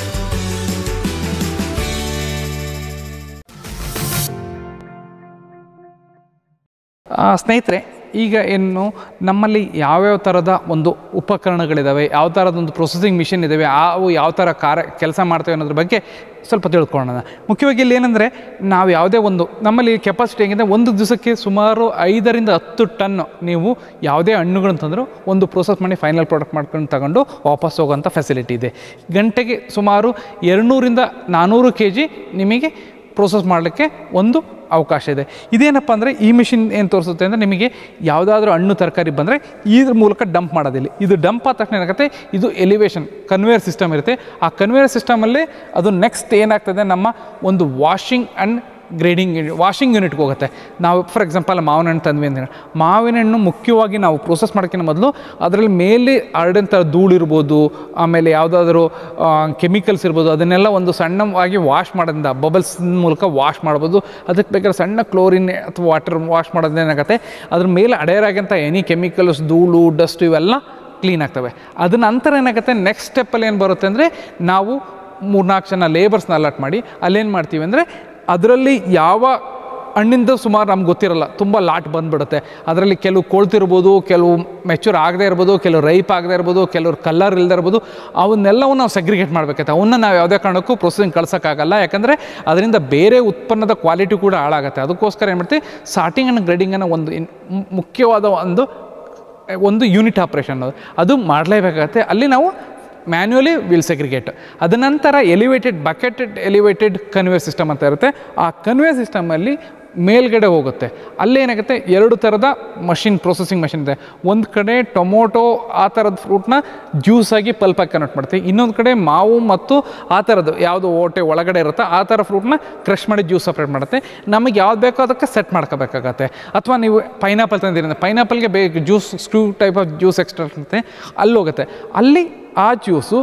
ಆ, ಸ್ನೇಹಿತರೆ ಈಗ ಏನು ನಮ್ಮಲ್ಲಿ ಯಾವ್ಯಾವ ಥರದ ಒಂದು ಉಪಕರಣಗಳಿದ್ದಾವೆ ಯಾವ ಥರದ ಒಂದು ಪ್ರೊಸೆಸಿಂಗ್ ಮಿಷಿನ್ ಇದ್ದಾವೆ ಅವು ಯಾವ ಥರ ಕಾರ್ಯ ಕೆಲಸ ಮಾಡ್ತೇವೆ ಅನ್ನೋದ್ರ ಬಗ್ಗೆ ಸ್ವಲ್ಪ ತಿಳ್ಕೊಳ್ಳೋಣ ಮುಖ್ಯವಾಗಿ ಇಲ್ಲಿ ಏನಂದರೆ ನಾವು ಯಾವುದೇ ಒಂದು ನಮ್ಮಲ್ಲಿ ಕೆಪಾಸಿಟಿ ಹೆಂಗಿದೆ ಒಂದು ದಿವಸಕ್ಕೆ ಸುಮಾರು ಐದರಿಂದ ಹತ್ತು ಟನ್ ನೀವು ಯಾವುದೇ ಹಣ್ಣುಗಳನ್ನು ತಂದರೂ ಒಂದು ಪ್ರೋಸೆಸ್ ಮಾಡಿ ಫೈನಲ್ ಪ್ರಾಡಕ್ಟ್ ಮಾಡ್ಕೊಂಡು ತಗೊಂಡು ವಾಪಸ್ ಹೋಗೋಂಥ ಫೆಸಿಲಿಟಿ ಇದೆ ಗಂಟೆಗೆ ಸುಮಾರು ಎರಡುನೂರಿಂದ ನಾನ್ನೂರು ಕೆ ಜಿ ನಿಮಗೆ ಪ್ರೋಸೆಸ್ ಮಾಡಲಿಕ್ಕೆ ಒಂದು ಅವಕಾಶ ಇದೆ ಇದೇನಪ್ಪ ಅಂದರೆ ಈ ಮಿಷಿನ್ ಏನು ತೋರಿಸುತ್ತೆ ಅಂದರೆ ನಿಮಗೆ ಯಾವುದಾದ್ರೂ ಹಣ್ಣು ತರಕಾರಿ ಬಂದರೆ ಇದ್ರ ಮೂಲಕ ಡಂಪ್ ಮಾಡೋದಿಲ್ಲ ಇದು ಡಂಪ್ ಆದ ತಕ್ಷಣ ಏನಾಗುತ್ತೆ ಇದು ಎಲಿವೇಶನ್ ಕನ್ವೇಯರ್ ಸಿಸ್ಟಮ್ ಇರುತ್ತೆ ಆ ಕನ್ವೇಯರ್ ಸಿಸ್ಟಮಲ್ಲಿ ಅದು ನೆಕ್ಸ್ಟ್ ಏನಾಗ್ತದೆ ನಮ್ಮ ಒಂದು ವಾಷಿಂಗ್ ಆ್ಯಂಡ್ ಗ್ರೇಡಿಂಗ್ ವಾಷಿಂಗ್ ಯೂನಿಟ್ಗೆ ಹೋಗುತ್ತೆ ನಾವು ಫಾರ್ ಎಕ್ಸಾಂಪಲ್ ಮಾವಿನ ಹಣ್ಣು ತಂದ್ವಿ ಅಂದರೆ ಮಾವಿನ ಹಣ್ಣು ಮುಖ್ಯವಾಗಿ ನಾವು ಪ್ರೋಸೆಸ್ ಮಾಡೋಕ್ಕಿಂತ ಮೊದಲು ಅದರಲ್ಲಿ ಮೇಲೆ ಹರಡಂಥ ಧೂಳು ಇರ್ಬೋದು ಆಮೇಲೆ ಯಾವುದಾದ್ರೂ ಕೆಮಿಕಲ್ಸ್ ಇರ್ಬೋದು ಅದನ್ನೆಲ್ಲ ಒಂದು ಸಣ್ಣವಾಗಿ ವಾಶ್ ಮಾಡೋದ್ರಿಂದ ಬಬಲ್ಸ್ ಮೂಲಕ ವಾಶ್ ಮಾಡ್ಬೋದು ಅದಕ್ಕೆ ಬೇಕಾದ್ರೆ ಸಣ್ಣ ಕ್ಲೋರಿನ್ ಅಥವಾ ವಾಟರ್ ವಾಶ್ ಮಾಡೋದ್ರಿಂದ ಏನಾಗುತ್ತೆ ಅದ್ರ ಮೇಲೆ ಅಡೆಯರಾಗಂಥ ಎನಿ ಕೆಮಿಕಲ್ಸ್ ಧೂಳು ಡಸ್ಟ್ ಇವೆಲ್ಲ ಕ್ಲೀನ್ ಆಗ್ತವೆ ಅದ ನಂತರ ಏನಾಗುತ್ತೆ ನೆಕ್ಸ್ಟ್ ಸ್ಟೆಪ್ಪಲ್ಲಿ ಏನು ಬರುತ್ತೆ ಅಂದರೆ ನಾವು ಮೂರ್ನಾಲ್ಕು ಜನ ಲೇಬರ್ಸ್ನ ಅಲಾಟ್ ಮಾಡಿ ಅಲ್ಲೇನು ಮಾಡ್ತೀವಿ ಅಂದರೆ ಅದರಲ್ಲಿ ಯಾವ ಹಣ್ಣಿಂದ ಸುಮಾರು ನಮ್ಗೆ ಗೊತ್ತಿರಲ್ಲ ತುಂಬ ಲಾಟ್ ಬಂದ್ಬಿಡುತ್ತೆ ಅದರಲ್ಲಿ ಕೆಲವು ಕೊಳ್ತಿರ್ಬೋದು ಕೆಲವು ಮೆಚೂರ್ ಆಗದೇ ಇರ್ಬೋದು ಕೆಲವು ರೈಪ್ ಆಗದೇ ಇರ್ಬೋದು ಕೆಲವ್ರು ಕಲರ್ ಇಲ್ಲದೆ ಇರ್ಬೋದು ಅವನ್ನೆಲ್ಲವೂ ನಾವು ಸೆಗ್ರಿಗೇಟ್ ಮಾಡಬೇಕಾಗುತ್ತೆ ಅವನ್ನ ನಾವು ಯಾವುದೇ ಕಾರಣಕ್ಕೂ ಪ್ರೊಸೆಸಿಂಗ್ ಕಳ್ಸೋಕ್ಕಾಗಲ್ಲ ಯಾಕಂದರೆ ಅದರಿಂದ ಬೇರೆ ಉತ್ಪನ್ನದ ಕ್ವಾಲಿಟಿ ಕೂಡ ಹಾಳಾಗುತ್ತೆ ಅದಕ್ಕೋಸ್ಕರ ಏನು ಮಾಡ್ತೀವಿ ಸಾರ್ಟಿಂಗ್ ಆ್ಯಂಡ್ ಗ್ರೇಡಿಂಗನ್ನು ಒಂದು ಇನ್- ಮು- ಮುಖ್ಯವಾದ ಒಂದು ಒಂದು ಯೂನಿಟ್ ಆಪ್ರೇಷನ್ ಅದು ಅದು ಮಾಡಲೇಬೇಕಾಗತ್ತೆ ಅಲ್ಲಿ ನಾವು ಮ್ಯಾನ್ಯುವಲಿ ವಿಲ್ ಸೆಗ್ರಿಗೇಟ್ ಅದ ನಂತರ elevated bucketed elevated conveyor system ಅಂತ ಇರುತ್ತೆ ಆ ಕನ್ವೇರ್ ಸಿಸ್ಟಮಲ್ಲಿ ಮೇಲ್ಗಡೆ ಹೋಗುತ್ತೆ ಅಲ್ಲೇನಾಗುತ್ತೆ ಎರಡು ಥರದ ಮಷಿನ್ ಪ್ರೊಸೆಸಿಂಗ್ ಮಷಿನ್ ಇದೆ ಒಂದು ಕಡೆ ಟೊಮೊಟೊ ಆ ಥರದ ಫ್ರೂಟ್ನ ಜ್ಯೂಸಾಗಿ ಪಲ್ಪಾಗಿ ಕನ್ವರ್ಟ್ ಮಾಡ್ತೀವಿ ಇನ್ನೊಂದು ಕಡೆ ಮಾವು ಮತ್ತು ಆ ಥರದ್ದು ಯಾವುದು ಓಟೆ ಒಳಗಡೆ ಇರುತ್ತೋ ಆ ಥರ ಫ್ರೂಟ್ನ ಕ್ರಷ್ ಮಾಡಿ ಜ್ಯೂಸ್ ಸಪ್ರೇಟ್ ಮಾಡುತ್ತೆ ನಮಗೆ ಯಾವ್ದು ಬೇಕೋ ಅದಕ್ಕೆ ಸೆಟ್ ಮಾಡ್ಕೋಬೇಕಾಗತ್ತೆ ಅಥವಾ ನೀವು ಪೈನಾಪಲ್ ತಂದಿರಿಂದ ಪೈನಾಪಲ್ಗೆ ಬೇಕು juice screw type of juice extra ಇರುತ್ತೆ ಅಲ್ಲಿ ಹೋಗುತ್ತೆ ಅಲ್ಲಿ ಆ ಜ್ಯೂಸು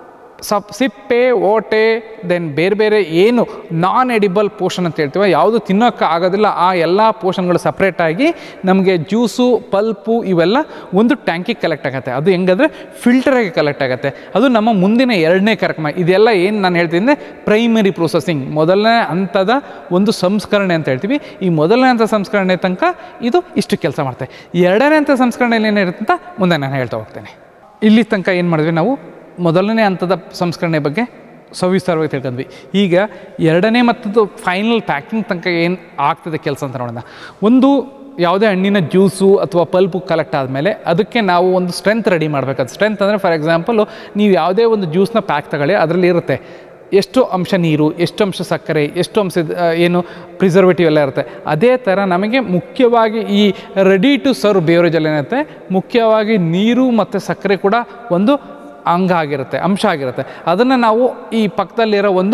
ಸಪ್ ಸಿಪ್ಪೆ ಓಟೆ ದೆನ್ ಬೇರೆ ಬೇರೆ ಏನು ನಾನ್ ಎಡಿಬಲ್ ಪೋಷನ್ ಅಂತ ಹೇಳ್ತೀವಿ ಯಾವುದು ತಿನ್ನೋಕ್ಕೆ ಆಗೋದಿಲ್ಲ ಆ ಎಲ್ಲ ಪೋಷನ್ಗಳು ಸಪ್ರೇಟಾಗಿ ನಮಗೆ ಜ್ಯೂಸು ಪಲ್ಪು ಇವೆಲ್ಲ ಒಂದು ಟ್ಯಾಂಕಿಗೆ ಕಲೆಕ್ಟ್ ಆಗುತ್ತೆ ಅದು ಹೆಂಗಂದರೆ ಫಿಲ್ಟರಾಗಿ ಕಲೆಕ್ಟ್ ಆಗುತ್ತೆ ಅದು ನಮ್ಮ ಮುಂದಿನ ಎರಡನೇ ಕಾರ್ಯಕ್ರಮ ಇದೆಲ್ಲ ಏನು ನಾನು ಹೇಳ್ತೀನಿ ಅಂದರೆ ಪ್ರೈಮರಿ ಪ್ರೊಸೆಸಿಂಗ್ ಮೊದಲನೇ ಹಂತದ ಒಂದು ಸಂಸ್ಕರಣೆ ಅಂತ ಹೇಳ್ತೀವಿ ಈ ಮೊದಲನೇ ಹಂತ ಸಂಸ್ಕರಣೆ ತನಕ ಇದು ಇಷ್ಟು ಕೆಲಸ ಮಾಡುತ್ತೆ ಎರಡನೇ ಹಂತ ಸಂಸ್ಕರಣೆಯಲ್ಲಿ ಏನಿರುತ್ತೆ ಅಂತ ಮುಂದೆ ನಾನು ಹೇಳ್ತಾ ಹೋಗ್ತೇನೆ ಇಲ್ಲಿ ತನಕ ಏನು ಮಾಡಿದ್ವಿ ನಾವು ಮೊದಲನೇ ಹಂತದ ಸಂಸ್ಕರಣೆ ಬಗ್ಗೆ ಸವಿಸ್ತಾರವಾಗಿ ತಿಳ್ಕೊಂಡ್ವಿ ಈಗ ಎರಡನೇ ಮತ್ತದು ಫೈನಲ್ ಪ್ಯಾಕಿಂಗ್ ತನಕ ಏನು ಆಗ್ತದೆ ಕೆಲಸ ಅಂತ ನೋಡೋಣ ಒಂದು ಯಾವುದೇ ಹಣ್ಣಿನ ಜ್ಯೂಸು ಅಥವಾ ಪಲ್ಪು ಕಲೆಕ್ಟ್ ಆದಮೇಲೆ ಅದಕ್ಕೆ ನಾವು ಒಂದು ಸ್ಟ್ರೆಂತ್ ರೆಡಿ ಮಾಡಬೇಕಾದ ಸ್ಟ್ರೆಂತ್ ಅಂದರೆ ಫಾರ್ ಎಕ್ಸಾಂಪಲು ನೀವು ಯಾವುದೇ ಒಂದು ಜ್ಯೂಸ್ನ ಪ್ಯಾಕ್ ತಗೊಳ್ಳಿ ಅದರಲ್ಲಿ ಇರುತ್ತೆ ಎಷ್ಟು ಅಂಶ ನೀರು ಎಷ್ಟು ಅಂಶ ಸಕ್ಕರೆ ಎಷ್ಟು ಅಂಶ ಆ, ಏನು ಪ್ರಿಸರ್ವೇಟಿವ್ ಎಲ್ಲ ಇರುತ್ತೆ ಅದೇ ಥರ ನಮಗೆ ಮುಖ್ಯವಾಗಿ ಈ ರೆಡಿ ಟು ಸರ್ವ್ ಬೇವರೇಜಲ್ಲಿ ಏನಿರುತ್ತೆ ಮುಖ್ಯವಾಗಿ ನೀರು ಮತ್ತು ಸಕ್ಕರೆ ಕೂಡ ಒಂದು ಅಂಗ ಆಗಿರುತ್ತೆ ಅಂಶ ಆಗಿರುತ್ತೆ ಅದನ್ನು ನಾವು ಈ ಪಕ್ಕದಲ್ಲಿರೋ ಒಂದು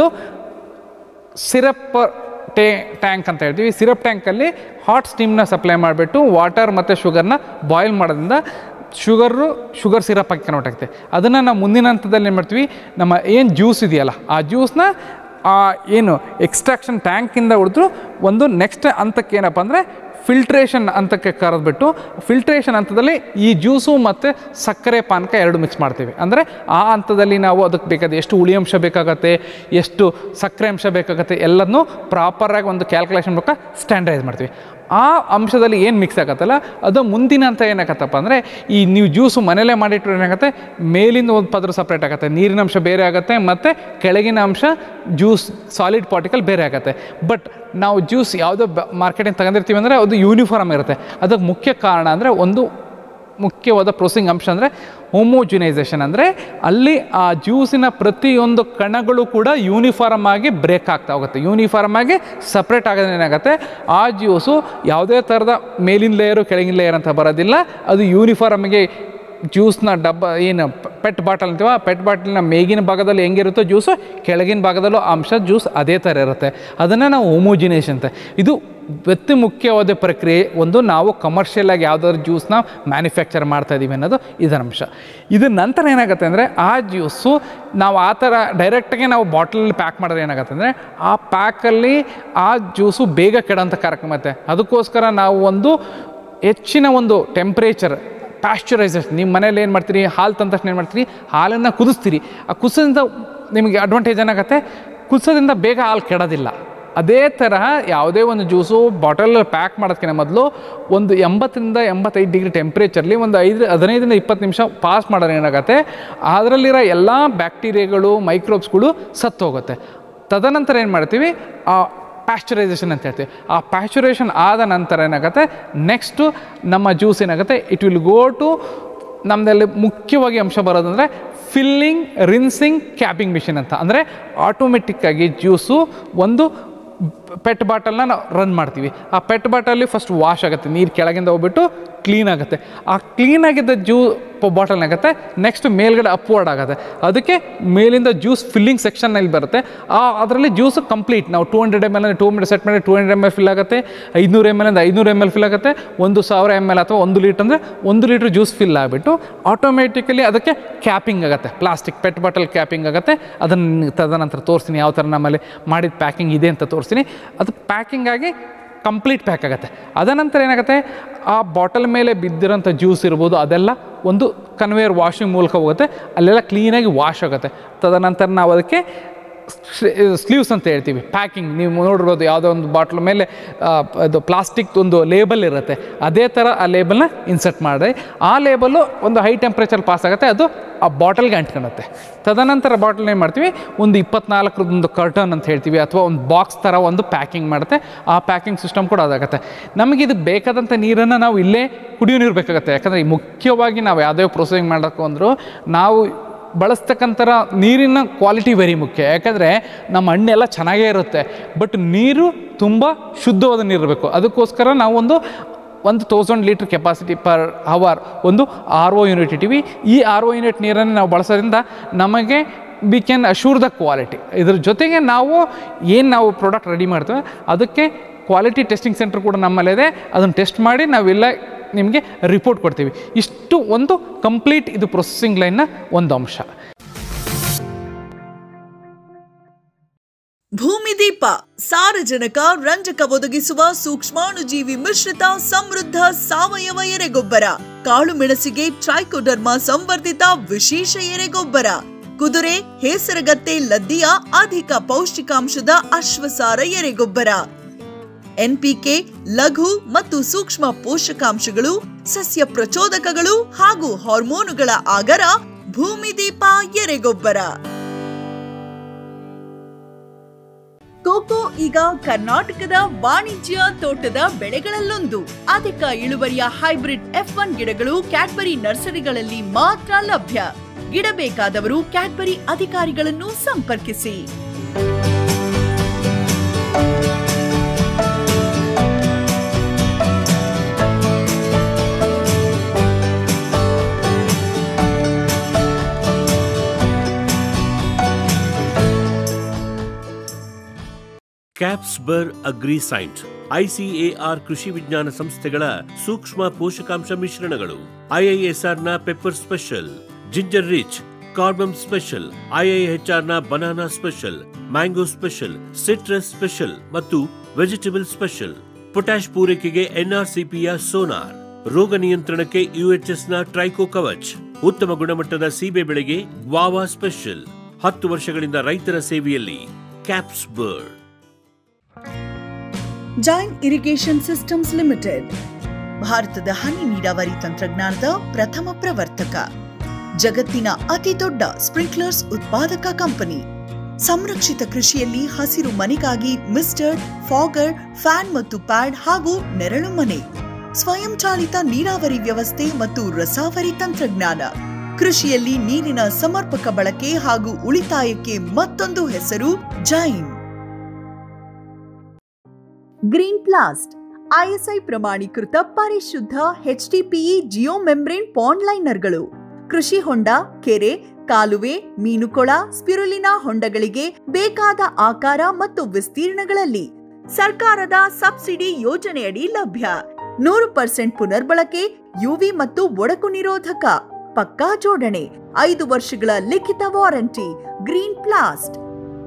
ಸಿರಪ್ ಟೇ ಟ್ಯಾಂಕ್ ಅಂತ ಹೇಳ್ತೀವಿ ಸಿರಪ್ ಟ್ಯಾಂಕಲ್ಲಿ ಹಾಟ್ ಸ್ಟೀಮ್ನ ಸಪ್ಲೈ ಮಾಡಿಬಿಟ್ಟು ವಾಟರ್ ಮತ್ತು ಶುಗರ್ನ ಬಾಯ್ಲ್ ಮಾಡೋದ್ರಿಂದ ಶುಗರು ಶುಗರ್ ಸಿರಪ್ ಆಗಿ ಕನ್ವರ್ಟ್ ಆಗುತ್ತೆ ಅದನ್ನು ನಾವು ಮುಂದಿನ ಹಂತದಲ್ಲಿ ಏನು ಮಾಡ್ತೀವಿ ನಮ್ಮ ಏನು ಜ್ಯೂಸ್ ಇದೆಯಲ್ಲ ಆ ಜ್ಯೂಸ್ನ ಆ ಏನು ಎಕ್ಸ್ಟ್ರಾಕ್ಷನ್ ಟ್ಯಾಂಕಿಂದ ಹೊಡೆದ್ರು ಒಂದು ನೆಕ್ಸ್ಟ್ ಹಂತಕ್ಕೆ ಏನಪ್ಪ ಅಂದರೆ ಫಿಲ್ಟ್ರೇಷನ್ ಹಂತಕ್ಕೆ ಕರೆದ್ಬಿಟ್ಟು ಫಿಲ್ಟ್ರೇಷನ್ ಹಂತದಲ್ಲಿ ಈ ಜ್ಯೂಸು ಮತ್ತು ಸಕ್ಕರೆ ಪಾನಕ ಎರಡು ಮಿಕ್ಸ್ ಮಾಡ್ತೀವಿ ಅಂದರೆ ಆ ಹಂತದಲ್ಲಿ ನಾವು ಅದಕ್ಕೆ ಬೇಕಾದ ಎಷ್ಟು ಹುಳಿ ಅಂಶ ಬೇಕಾಗತ್ತೆ ಎಷ್ಟು ಸಕ್ಕರೆ ಅಂಶ ಬೇಕಾಗತ್ತೆ ಎಲ್ಲದನ್ನೂ ಪ್ರಾಪರಾಗಿ ಒಂದು ಕ್ಯಾಲ್ಕುಲೇಷನ್ ಮೂಲಕ ಸ್ಟ್ಯಾಂಡರ್ಡೈಸ್ ಮಾಡ್ತೀವಿ ಆ ಅಂಶದಲ್ಲಿ ಏನು ಮಿಕ್ಸ್ ಆಗತ್ತಲ್ಲ ಅದು ಮುಂದಿನ ಹಂತ ಏನಾಗತ್ತಪ್ಪ ಅಂದರೆ ಈ ನೀವು ಜ್ಯೂಸು ಮನೇಲೇ ಮಾಡಿಟ್ರೆ ಏನಾಗುತ್ತೆ ಮೇಲಿಂದ ಒಂದು ಪದರು ಸಪ್ರೇಟ್ ಆಗುತ್ತೆ ನೀರಿನ ಅಂಶ ಬೇರೆ ಆಗುತ್ತೆ ಮತ್ತು ಕೆಳಗಿನ ಅಂಶ ಜ್ಯೂಸ್ ಸಾಲಿಡ್ ಪಾರ್ಟಿಕಲ್ ಬೇರೆ ಆಗುತ್ತೆ ಬಟ್ ನಾವು ಜ್ಯೂಸ್ ಯಾವುದೋ ಮಾರ್ಕೆಟಿಂದ ತಗೊಂಡಿರ್ತೀವಿ ಅಂದರೆ ಅದು ಯೂನಿಫಾರ್ಮ್ ಇರುತ್ತೆ ಅದಕ್ಕೆ ಮುಖ್ಯ ಕಾರಣ ಅಂದರೆ ಒಂದು ಮುಖ್ಯವಾದ ಪ್ರೊಸೆಸಿಂಗ್ ಅಂಶ ಅಂದರೆ ಹೋಮೋಜಿನೈಸೇಷನ್ ಅಂದರೆ ಅಲ್ಲಿ ಆ ಜ್ಯೂಸಿನ ಪ್ರತಿಯೊಂದು ಕಣಗಳು ಕೂಡ ಯೂನಿಫಾರ್ಮ್ ಆಗಿ ಬ್ರೇಕ್ ಆಗ್ತಾ ಹೋಗುತ್ತೆ ಯೂನಿಫಾರ್ಮ್ ಆಗಿ ಸಪ್ರೇಟ್ ಆಗೋದ್ರೆ ಏನಾಗುತ್ತೆ ಆ ಜ್ಯೂಸು ಯಾವುದೇ ಥರದ ಮೇಲಿನ ಲೇಯರು ಕೆಳಗಿನ ಲೇಯರ್ ಅಂತ ಬರೋದಿಲ್ಲ ಅದು ಯೂನಿಫಾರ್ಮ್ಗೆ ಜ್ಯೂಸ್ನ ಡಬ್ಬ ಏನು ಪೆಟ್ ಬಾಟಲ್ ಅಂತೀವ ಪೆಟ್ ಬಾಟಲ್ನ ಮೇಗಿನ ಭಾಗದಲ್ಲಿ ಹೆಂಗಿರುತ್ತೋ ಜ್ಯೂಸು ಕೆಳಗಿನ ಭಾಗದಲ್ಲೂ ಆ ಅಂಶ ಜ್ಯೂಸ್ ಅದೇ ಥರ ಇರುತ್ತೆ ಅದನ್ನು ನಾವು ಹೋಮೋಜಿನೇಷನ್ ಅಂತ ಇದು ಅತಿ ಮುಖ್ಯವಾದ ಪ್ರಕ್ರಿಯೆ ಒಂದು ನಾವು ಕಮರ್ಷಿಯಲ್ ಆಗಿ ಯಾವುದಾದ್ರು ಜ್ಯೂಸ್ನ ಮ್ಯಾನುಫ್ಯಾಕ್ಚರ್ ಮಾಡ್ತಾ ಇದ್ದೀವಿ ಅನ್ನೋದು ಇದರ ಅಂಶ ಇದ್ರ ನಂತರ ಏನಾಗುತ್ತೆ ಅಂದರೆ ಆ ಜ್ಯೂಸು ನಾವು ಆ ಥರ ಡೈರೆಕ್ಟಾಗಿ ನಾವು ಬಾಟಲಲ್ಲಿ ಪ್ಯಾಕ್ ಮಾಡಿದ್ರೆ ಏನಾಗುತ್ತೆ ಅಂದರೆ ಆ ಪ್ಯಾಕಲ್ಲಿ ಆ ಜ್ಯೂಸು ಬೇಗ ಕೆಡೋಂಥ ಕಾರ್ಯಕ್ರಮ ಇರುತ್ತೆ ಅದಕ್ಕೋಸ್ಕರ ನಾವು ಒಂದು ಹೆಚ್ಚಿನ ಒಂದು ಟೆಂಪ್ರೇಚರ್ ಪ್ಯಾಶ್ಚರೈಸೇಷನ್ ನಿಮ್ಮ ಮನೇಲಿ ಏನು ಮಾಡ್ತೀರಿ ಹಾಲು ತಂದ ತಕ್ಷಣ ಏನು ಮಾಡ್ತೀರಿ ಹಾಲನ್ನು ಕುದಿಸ್ತೀರಿ ಆ ಕುದಿಸೋದ್ರಿಂದ ನಿಮಗೆ ಅಡ್ವಾಂಟೇಜ್ ಏನಾಗುತ್ತೆ ಕುದಿಸೋದ್ರಿಂದ ಬೇಗ ಹಾಲು ಕೆಡೋದಿಲ್ಲ ಅದೇ ತರಹ ಯಾವುದೇ ಒಂದು ಜ್ಯೂಸು ಬಾಟಲಲ್ಲಿ ಪ್ಯಾಕ್ ಮಾಡೋದಕ್ಕಿಂತ ಮೊದಲು ಒಂದು ಎಂಬತ್ತರಿಂದ ಎಂಬತ್ತೈದು ಡಿಗ್ರಿ ಟೆಂಪ್ರೇಚರ್ಲಿ ಒಂದು ಐದು ಹದಿನೈದರಿಂದ ಇಪ್ಪತ್ತು ನಿಮಿಷ ಪಾಸ್ ಮಾಡೋದು ಏನಾಗುತ್ತೆ ಅದರಲ್ಲಿರೋ ಎಲ್ಲ ಬ್ಯಾಕ್ಟೀರಿಯಾಗಳು ಮೈಕ್ರೋಬ್ಸ್ಗಳು ಸತ್ತೋಗುತ್ತೆ ತದನಂತರ ಏನು ಮಾಡ್ತೀವಿ ಆ ಪ್ಯಾಶ್ಚರೈಸೇಷನ್ ಅಂತ ಹೇಳ್ತೀವಿ ಆ ಪ್ಯಾಶ್ಚರೈಸೇಷನ್ ಆದ ನಂತರ ಏನಾಗುತ್ತೆ ನೆಕ್ಸ್ಟು ನಮ್ಮ ಜ್ಯೂಸ್ ಏನಾಗುತ್ತೆ ಇಟ್ ವಿಲ್ ಗೋ ಟು ನಮ್ಮದಲ್ಲಿ ಮುಖ್ಯವಾಗಿ ಅಂಶ ಬರೋದಂದರೆ ಫಿಲ್ಲಿಂಗ್ ರಿನ್ಸಿಂಗ್ ಕ್ಯಾಪಿಂಗ್ ಮಿಷಿನ್ ಅಂತ ಅಂದರೆ ಆಟೋಮೆಟಿಕ್ಕಾಗಿ ಜ್ಯೂಸು ಒಂದು ಪೆಟ್ ಬಾಟಲ್ನ ನಾವು ರನ್ ಮಾಡ್ತೀವಿ ಆ ಪೆಟ್ ಬಾಟಲ್ಲಿ ಫಸ್ಟ್ ವಾಶ್ ಆಗುತ್ತೆ ನೀರು ಕೆಳಗಿಂದ ಹೋಗ್ಬಿಟ್ಟು ಕ್ಲೀನ್ ಆಗುತ್ತೆ ಆ ಕ್ಲೀನಾಗಿದ್ದ ಜ್ಯೂ ಬಾಟಲ್ನಾಗುತ್ತೆ ನೆಕ್ಸ್ಟ್ ಮೇಲ್ಗಡೆ ಅಪ್ವರ್ಡ್ ಆಗುತ್ತೆ ಅದಕ್ಕೆ ಮೇಲಿಂದ ಜ್ಯೂಸ್ ಫಿಲ್ಲಿಂಗ್ ಸೆಕ್ಷನ್ನಲ್ಲಿ ಬರುತ್ತೆ ಆ ಅದರಲ್ಲಿ ಜ್ಯೂಸ್ ಕಂಪ್ಲೀಟ್ ನಾವು two hundred M L two hundred set ಮಾಡಿ two hundred M L fill ಆಗುತ್ತೆ ಐದುನೂರು ಎಮ್ ಎಲ್ ಅಂದ್ರೆ ಐದುನೂರು ಎಮ್ ಎಲ್ ಫಿಲ್ ಆಗುತ್ತೆ ಒಂದು ಸಾವಿರ ಎಮ್ ಎಲ್ ಅಥವಾ ಒಂದು ಲೀಟ್ರ್ ಅಂದರೆ ಒಂದು ಲೀಟ್ರ್ ಜ್ಯೂಸ್ ಫಿಲ್ ಆಗಿಬಿಟ್ಟು ಆಟೋಮೆಟಿಕಲಿ ಅದಕ್ಕೆ ಕ್ಯಾಪಿಂಗ್ ಆಗುತ್ತೆ ಪ್ಲಾಸ್ಟಿಕ್ ಪೆಟ್ ಬಾಟಲ್ ಕ್ಯಾಪಿಂಗ್ ಆಗುತ್ತೆ ಅದನ್ನು ತದನಂತರ ತೋರಿಸ್ತೀನಿ ಯಾವ ಥರ ನಮ್ಮಲ್ಲಿ ಮಾಡಿದ ಪ್ಯಾಕಿಂಗ್ ಇದೆ ಅಂತ ತೋರಿಸ್ತೀನಿ ಅದು ಪ್ಯಾಕಿಂಗ್ ಆಗಿ ಕಂಪ್ಲೀಟ್ ಪ್ಯಾಕ್ ಆಗುತ್ತೆ ಅದನಂತರ ಏನಾಗುತ್ತೆ ಆ ಬಾಟಲ್ ಮೇಲೆ ಬಿದ್ದಿರೋಂಥ ಜ್ಯೂಸ್ ಇರ್ಬೋದು ಅದೆಲ್ಲ ಒಂದು ಕನ್ವೇಯರ್ ವಾಷಿಂಗ್ ಮೂಲಕ ಹೋಗುತ್ತೆ ಅಲ್ಲೆಲ್ಲ ಕ್ಲೀನಾಗಿ ವಾಶ್ ಆಗುತ್ತೆ ತದನಂತರ ನಾವು ಅದಕ್ಕೆ ಸ್ಲೀವ್ಸ್ ಅಂತ ಹೇಳ್ತೀವಿ ಪ್ಯಾಕಿಂಗ್ ನೀವು ನೋಡಿರ್ಬೋದು ಯಾವುದೋ ಒಂದು ಬಾಟ್ಲ್ ಮೇಲೆ ಆ, ಅದು ಪ್ಲಾಸ್ಟಿಕ್ ಒಂದು ಲೇಬಲ್ ಇರುತ್ತೆ ಅದೇ ಥರ ಆ ಲೇಬಲ್ನ ಇನ್ಸರ್ಟ್ ಮಾಡಿ ಆ ಲೇಬಲ್ಲು ಒಂದು ಹೈ ಟೆಂಪ್ರೇಚರ್ ಪಾಸ್ ಆಗುತ್ತೆ ಅದು ಆ ಬಾಟಲ್ಗೆ ಅಂಟ್ಕೊಳುತ್ತೆ ತದನಂತರ ಬಾಟಲ್ ಏನು ಮಾಡ್ತೀವಿ ಒಂದು ಇಪ್ಪತ್ನಾಲ್ಕರದೊಂದು ಕರ್ಟನ್ ಅಂತ ಹೇಳ್ತೀವಿ ಅಥವಾ ಒಂದು ಬಾಕ್ಸ್ ಥರ ಒಂದು ಪ್ಯಾಕಿಂಗ್ ಮಾಡುತ್ತೆ ಆ ಪ್ಯಾಕಿಂಗ್ ಸಿಸ್ಟಮ್ ಕೂಡ ಅದಾಗುತ್ತೆ ನಮಗೆ ಇದು ಬೇಕಾದಂಥ ನೀರನ್ನು ನಾವು ಇಲ್ಲೇ ಕುಡಿಯೋ ನೀರು ಬೇಕಾಗುತ್ತೆ ಯಾಕಂದರೆ ಮುಖ್ಯವಾಗಿ ನಾವು ಯಾವುದೇ ಪ್ರೊಸೆಸಿಂಗ್ ಮಾಡೋಕ್ಕೂ ಅಂದರೂ ನಾವು ಬಳಸ್ತಕ್ಕಂಥ ನೀರಿನ ಕ್ವಾಲಿಟಿ ವೆರಿ ಮುಖ್ಯ ಯಾಕಂದರೆ ನಮ್ಮ ಹಣ್ಣೆಲ್ಲ ಚೆನ್ನಾಗೇ ಇರುತ್ತೆ ಬಟ್ ನೀರು ತುಂಬ ಶುದ್ಧವಾದ ನೀರು ಇರಬೇಕು ಅದಕ್ಕೋಸ್ಕರ ನಾವು ಒಂದು ಒಂದು thousand litre capacity per hour ಒಂದು ಆರ್ ಒ ಯೂನಿಟ್ ಇಟ್ಟಿವಿ ಈ ಆರ್ ಒ ಯೂನಿಟ್ ನೀರನ್ನು ನಾವು ಬಳಸೋದ್ರಿಂದ ನಮಗೆ we can assure the quality ಇದ್ರ ಜೊತೆಗೆ ನಾವು ಏನು ನಾವು ಪ್ರಾಡಕ್ಟ್ ರೆಡಿ ಮಾಡ್ತೇವೆ ಅದಕ್ಕೆ ಕ್ವಾಲಿಟಿ ಟೆಸ್ಟಿಂಗ್ ಸೆಂಟರ್ ಕೂಡ ನಮ್ಮಲ್ಲಿದೆ ಅದನ್ನು ಟೆಸ್ಟ್ ಮಾಡಿ ನಾವೆಲ್ಲ ನಿಮಗೆ ರಿಪೋರ್ಟ್ ಕೊಡ್ತೀವಿ ಇಷ್ಟು ಒಂದು ಕಂಪ್ಲೀಟ್ ಇದು ಪ್ರೊಸೆಸಿಂಗ್ ಲೈನ್ನ ಒಂದು ಅಂಶ ಭೂಮಿದೀಪ ಸಾರಜನಕ ರಂಜಕ ಒದಗಿಸುವ ಸೂಕ್ಷ್ಮಾಣುಜೀವಿ ಮಿಶ್ರಿತ ಸಮೃದ್ಧ ಸಾವಯವ ಎರೆಗೊಬ್ಬರ ಕಾಳು ಮೆಣಸಿಗೆ ಟ್ರೈಕೋಡರ್ಮಾ ಸಂವರ್ಧಿತ ವಿಶೇಷ ಎರೆಗೊಬ್ಬರ ಕುದುರೆ ಹೇಸರಗತ್ತೆ ಲದ್ದಿಯ ಅಧಿಕ ಪೌಷ್ಟಿಕಾಂಶದ ಅಶ್ವಸಾರ ಎರೆಗೊಬ್ಬರ ಎನ್ಪಿಕೆ ಲಘು ಮತ್ತು ಸೂಕ್ಷ್ಮ ಪೋಷಕಾಂಶಗಳು ಸಸ್ಯ ಪ್ರಚೋದಕಗಳು ಹಾಗೂ ಹಾರ್ಮೋನುಗಳ ಆಗರ ಭೂಮಿದೀಪ ಎರೆಗೊಬ್ಬರ ಕೋಕೋ ಈಗ ಕರ್ನಾಟಕದ ವಾಣಿಜ್ಯ ತೋಟದ ಬೆಳೆಗಳಲ್ಲೊಂದು ಅಧಿಕ ಇಳುವರಿಯ ಹೈಬ್ರಿಡ್ ಎಫ್ ಒನ್ ಗಿಡಗಳು ಕ್ಯಾಡ್ಬರಿ ನರ್ಸರಿಗಳಲ್ಲಿ ಮಾತ್ರ ಲಭ್ಯ ಗಿಡ ಬೇಕಾದವರು ಕ್ಯಾಡ್ಬರಿ ಅಧಿಕಾರಿಗಳನ್ನು ಸಂಪರ್ಕಿಸಿ ಕ್ಯಾಪ್ಸ್ಬರ್ ಅಗ್ರಿ ಸೈಂಟ್ ಐಸಿಎಆರ್ ಕೃಷಿ ವಿಜ್ಞಾನ ಸಂಸ್ಥೆಗಳ ಸೂಕ್ಷ್ಮ ಪೋಷಕಾಂಶ ಮಿಶ್ರಣಗಳು ಐಐಎಸ್ಆರ್ನ pepper special ginger rich cardamom special ಐಐಎಚ್ಆರ್ನ banana special mango special citrus special ಮತ್ತು ವೆಜಿಟೇಬಲ್ ಸ್ಪೆಷಲ್ ಪೊಟ್ಯಾಶ್ ಪೂರೈಕೆಗೆ ಎನ್ಆರ್ಸಿಪಿಯ ಸೋನಾರ್ ರೋಗ ನಿಯಂತ್ರಣಕ್ಕೆ ಯುಎಚ್ಎಸ್ನ ಟ್ರೈಕೋ ಕವಚ್ ಉತ್ತಮ ಗುಣಮಟ್ಟದ ಸೀಬೆ ಬೆಳೆಗೆ ಗ್ವಾವಾ ಸ್ಪೆಷಲ್ ಹತ್ತು ವರ್ಷಗಳಿಂದ ರೈತರ ಸೇವೆಯಲ್ಲಿ ಕ್ಯಾಪ್ಸ್ ಬರ್ಡ್ ಜೈನ್ ಇರಿಗೇಷನ್ ಸಿಸ್ಟಮ್ಸ್ ಲಿಮಿಟೆಡ್ ಭಾರತದ ಹನಿ ನೀರಾವರಿ ತಂತ್ರಜ್ಞಾನದ ಪ್ರಥಮ ಪ್ರವರ್ತಕ ಜಗತ್ತಿನ ಅತಿ ದೊಡ್ಡ ಸ್ಪ್ರಿಂಕ್ಲರ್ಸ್ ಉತ್ಪಾದಕ ಕಂಪನಿ ಸಂರಕ್ಷಿತ ಕೃಷಿಯಲ್ಲಿ ಹಸಿರು ಮನೆಗಾಗಿ ಮಿಸ್ಟರ್ ಫಾಗರ್ ಫ್ಯಾನ್ ಮತ್ತು ಪ್ಯಾಡ್ ಹಾಗೂ ನೆರಳು ಮನೆ ಸ್ವಯಂಚಾಲಿತ ನೀರಾವರಿ ವ್ಯವಸ್ಥೆ ಮತ್ತು ರಸಾವರಿ ತಂತ್ರಜ್ಞಾನ ಕೃಷಿಯಲ್ಲಿ ನೀರಿನ ಸಮರ್ಪಕ ಬಳಕೆ ಹಾಗೂ ಉಳಿತಾಯಕ್ಕೆ ಮತ್ತೊಂದು ಹೆಸರು ಜೈನ್ ಗ್ರೀನ್ ಪ್ಲಾಸ್ಟ್ ಐಎಸ್ಐ ಪ್ರಮಾಣೀಕೃತ ಪರಿಶುದ್ಧ ಎಚ್ಡಿಪಿಇ ಜಿಯೋ ಮೆಂಬ್ರೇನ್ ಪಾಂಡ್ ಲೈನರ್ಗಳು ಕೃಷಿ ಹೊಂಡ ಕೆರೆ ಕಾಲುವೆ ಮೀನುಕೊಳ ಸ್ಪಿರುಲಿನಾ ಹೊಂಡಗಳಿಗೆ ಬೇಕಾದ ಆಕಾರ ಮತ್ತು ವಿಸ್ತೀರ್ಣಗಳಲ್ಲಿ ಸರ್ಕಾರದ ಸಬ್ಸಿಡಿ ಯೋಜನೆಯಡಿ ಲಭ್ಯ ನೂರು ಪರ್ಸೆಂಟ್ ಪುನರ್ಬಳಕೆ ಯುವಿ ಮತ್ತು ಒಡಕು ನಿರೋಧಕ ಪಕ್ಕಾ ಜೋಡಣೆ ಐದು ವರ್ಷಗಳ ಲಿಖಿತ ವಾರಂಟಿ ಗ್ರೀನ್ ಪ್ಲಾಸ್ಟ್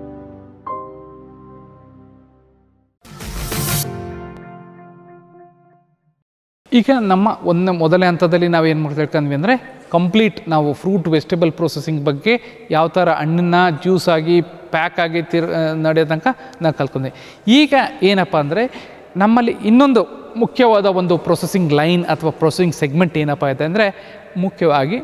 ಈಗ ನಮ್ಮ ಒಂದು ಮೊದಲನೇ ಹಂತದಲ್ಲಿ ನಾವು ಏನು ಮಾಡ್ತಾ ತಿಳ್ಕೊಂಡ್ವಿ ಅಂದರೆ ಕಂಪ್ಲೀಟ್ ನಾವು ಫ್ರೂಟ್ ವೆಜಿಟೇಬಲ್ ಪ್ರೊಸೆಸಿಂಗ್ ಬಗ್ಗೆ ಯಾವ ಥರ ಹಣ್ಣನ್ನು ಜ್ಯೂಸ್ ಆಗಿ ಪ್ಯಾಕ್ ಆಗಿ ತಿರ್ ನಡೆಯೋ ತನಕ ನಾವು ಕಲ್ತ್ಕೊಂಡ್ವಿ ಈಗ ಏನಪ್ಪ ಅಂದರೆ ನಮ್ಮಲ್ಲಿ ಇನ್ನೊಂದು ಮುಖ್ಯವಾದ ಒಂದು ಪ್ರೊಸೆಸಿಂಗ್ ಲೈನ್ ಅಥವಾ ಪ್ರೊಸೆಸಿಂಗ್ ಸೆಗ್ಮೆಂಟ್ ಏನಪ್ಪ ಇದೆ ಅಂದರೆ ಮುಖ್ಯವಾಗಿ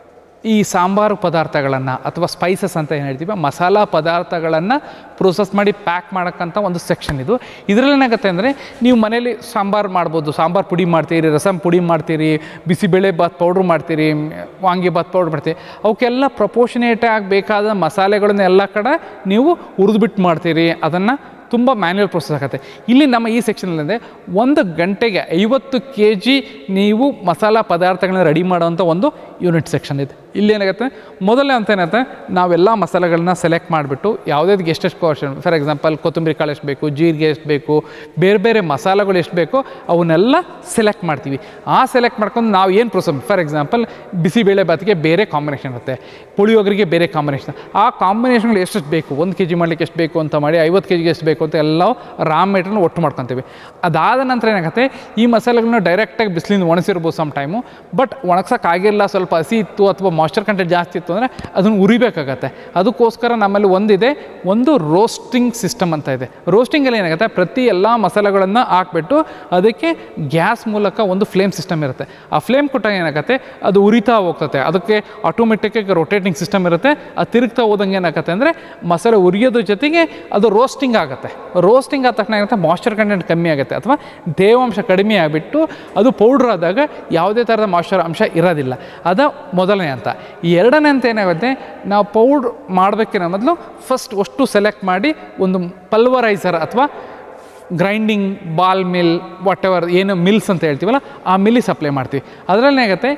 ಈ ಸಾಂಬಾರು ಪದಾರ್ಥಗಳನ್ನು ಅಥವಾ ಸ್ಪೈಸಸ್ ಅಂತ ಏನು ಹೇಳ್ತೀವಿ ಮಸಾಲ ಪದಾರ್ಥಗಳನ್ನು ಪ್ರೊಸೆಸ್ ಮಾಡಿ ಪ್ಯಾಕ್ ಮಾಡೋಕ್ಕಂಥ ಒಂದು ಸೆಕ್ಷನ್ ಇದು ಇದರಲ್ಲಿ ಏನಾಗುತ್ತೆ ಅಂದರೆ ನೀವು ಮನೇಲಿ ಸಾಂಬಾರು ಮಾಡ್ಬೋದು ಸಾಂಬಾರು ಪುಡಿ ಮಾಡ್ತೀರಿ ರಸಮ್ ಪುಡಿ ಮಾಡ್ತೀರಿ ಬಿಸಿಬೇಳೆ ಬಾತ್ ಪೌಡ್ರ್ ಮಾಡ್ತೀರಿ ಮ್, ವಾಂಗಿ ಬಾತ್ ಪೌಡ್ರ್ ಮಾಡ್ತೀರಿ ಅವಕ್ಕೆಲ್ಲ ಪ್ರಪೋರ್ಷನೇಟ್ ಆಗಿ ಬೇಕಾದ ಮಸಾಲೆಗಳನ್ನ ಎಲ್ಲ ಕಡೆ ನೀವು ಹುರಿದ್ಬಿಟ್ಟು ಮಾಡ್ತೀರಿ ಅದನ್ನು ತುಂಬ ಮ್ಯಾನ್ಯಲ್ ಪ್ರೊಸೆಸ್ ಆಗುತ್ತೆ ಇಲ್ಲಿ ನಮ್ಮ ಈ ಸೆಕ್ಷನಲ್ಲಿದೆ ಒಂದು ಗಂಟೆಗೆ ಐವತ್ತು ಕೆ ಜಿ ನೀವು ಮಸಾಲ ಪದಾರ್ಥಗಳನ್ನ ರೆಡಿ ಮಾಡೋವಂಥ ಒಂದು ಯೂನಿಟ್ ಸೆಕ್ಷನ್ ಇದೆ ಇಲ್ಲಿ ಏನಾಗುತ್ತೆ ಮೊದಲನೇ ಅಂತ ಏನಾಗುತ್ತೆ ನಾವೆಲ್ಲ ಮಸಾಲೆಗಳನ್ನ ಸೆಲೆಕ್ಟ್ ಮಾಡಿಬಿಟ್ಟು ಯಾವುದ್ಯಾವ್ದು ಎಷ್ಟೆಷ್ಟು ಪೋರ್ಷನ್ ಫಾರ್ ಎಕ್ಸಾಂಪಲ್ ಕೊತ್ತಂಬರಿ ಕಾಳು ಎಷ್ಟು ಬೇಕು ಜೀರಿಗೆ ಎಷ್ಟು ಬೇಕು ಬೇರೆ ಬೇರೆ ಮಸಾಲೆಗಳು ಎಷ್ಟು ಬೇಕೋ ಅವನ್ನೆಲ್ಲ ಸೆಲೆಕ್ಟ್ ಮಾಡ್ತೀವಿ ಆ ಸೆಲೆಕ್ಟ್ ಮಾಡ್ಕೊಂಡು ನಾವು ಏನು ಪ್ರೊಸೆಸ್ ಫಾರ್ ಎಕ್ಸಾಂಪಲ್ ಬಿಸಿಬೇಳೆ ಬಾತಿಗೆ ಬೇರೆ ಕಾಂಬಿನೇಷನ್ ಇರುತ್ತೆ ಪುಳಿಯೋಗರಿಗೆ ಬೇರೆ ಕಾಂಬಿನೇಷನ್ ಆ ಕಾಂಬಿನೇಷನ್ಗಳು ಎಷ್ಟೆಷ್ಟು ಬೇಕು ಒಂದು ಕೆ ಜಿ ಮಾಡಲಿಕ್ಕೆ ಎಷ್ಟು ಬೇಕು ಅಂತ ಮಾಡಿ ಐವತ್ತು ಕೆ ಜಿಗೆ ಎಷ್ಟು ಬೇಕು ಅಂತ ಎಲ್ಲ ರಾ ಮೆಟೀರಿಯಲ್ ಒಟ್ಟು ಮಾಡ್ಕೊತೀವಿ ಅದಾದ ನಂತರ ಏನಾಗುತ್ತೆ ಈ ಮಸಾಲೆಗಳನ್ನ ಡೈರೆಕ್ಟಾಗಿ ಬಿಸಿಲಿಂದ ಒಣಸಿರ್ಬೋದು ಸಮ್ ಟೈಮು ಬಟ್ ಒಣಗ್ಸೋಕ್ಕಾಗಿಲ್ಲ ಸ್ವಲ್ಪ ಹಸಿ ಇತ್ತು ಅಥವಾ ಮಾಯ್ಚರ್ ಕಂಟೆಂಟ್ ಜಾಸ್ತಿ ಇತ್ತು ಅಂದರೆ ಅದನ್ನು ಉರಿಬೇಕಾಗತ್ತೆ ಅದಕ್ಕೋಸ್ಕರ ನಮ್ಮಲ್ಲಿ ಒಂದಿದೆ ಒಂದು ರೋಸ್ಟಿಂಗ್ ಸಿಸ್ಟಮ್ ಅಂತ ಇದೆ ರೋಸ್ಟಿಂಗಲ್ಲಿ ಏನಾಗುತ್ತೆ ಪ್ರತಿ ಎಲ್ಲ ಮಸಾಲೆಗಳನ್ನು ಹಾಕ್ಬಿಟ್ಟು ಅದಕ್ಕೆ ಗ್ಯಾಸ್ ಮೂಲಕ ಒಂದು ಫ್ಲೇಮ್ ಸಿಸ್ಟಮ್ ಇರುತ್ತೆ ಆ ಫ್ಲೇಮ್ ಕೊಟ್ಟಾಗ ಏನಾಗುತ್ತೆ ಅದು ಉರಿತಾ ಹೋಗ್ತದೆ ಅದಕ್ಕೆ ಆಟೋಮೆಟಿಕ್ಕಾಗಿ ರೊಟೇಟಿಂಗ್ ಸಿಸ್ಟಮ್ ಇರುತ್ತೆ ಅದು ತಿರುಗ್ತಾ ಹೋದಂಗೆ ಏನಾಗುತ್ತೆ ಅಂದರೆ ಮಸಾಲೆ ಉರಿಯೋದ್ರ ಜೊತೆಗೆ ಅದು ರೋಸ್ಟಿಂಗ್ ಆಗುತ್ತೆ ರೋಸ್ಟಿಂಗ್ ಆದ ತಕ್ಷಣ ಏನಾಗುತ್ತೆ ಮಾಯ್ಚರ್ ಕಂಟೆಂಟ್ ಕಮ್ಮಿ ಆಗುತ್ತೆ ಅಥವಾ ತೇವಾಂಶ ಕಡಿಮೆ ಆಗಿಬಿಟ್ಟು ಅದು ಪೌಡ್ರ್ ಆದಾಗ ಯಾವುದೇ ಥರದ ಮಾಯ್ಚರ್ ಅಂಶ ಇರೋದಿಲ್ಲ ಅದು ಮೊದಲನೇ ಹಂತ ಈ ಎರಡನೇ ಹಂತ ಏನಾಗುತ್ತೆ ನಾವು ಪೌಡ್ರ್ ಮಾಡಬೇಕಿರೋ ಮೊದಲು ಫಸ್ಟ್ ಅಷ್ಟು ಸೆಲೆಕ್ಟ್ ಮಾಡಿ ಒಂದು ಪಲ್ವರೈಸರ್ ಅಥವಾ grinding ball mill whatever ಏನು ಮಿಲ್ಸ್ ಅಂತ ಹೇಳ್ತೀವಲ್ಲ ಆ ಮಿಲ್ಲಿ ಸಪ್ಲೈ ಮಾಡ್ತೀವಿ ಅದರಲ್ಲಿ ಏನಾಗುತ್ತೆ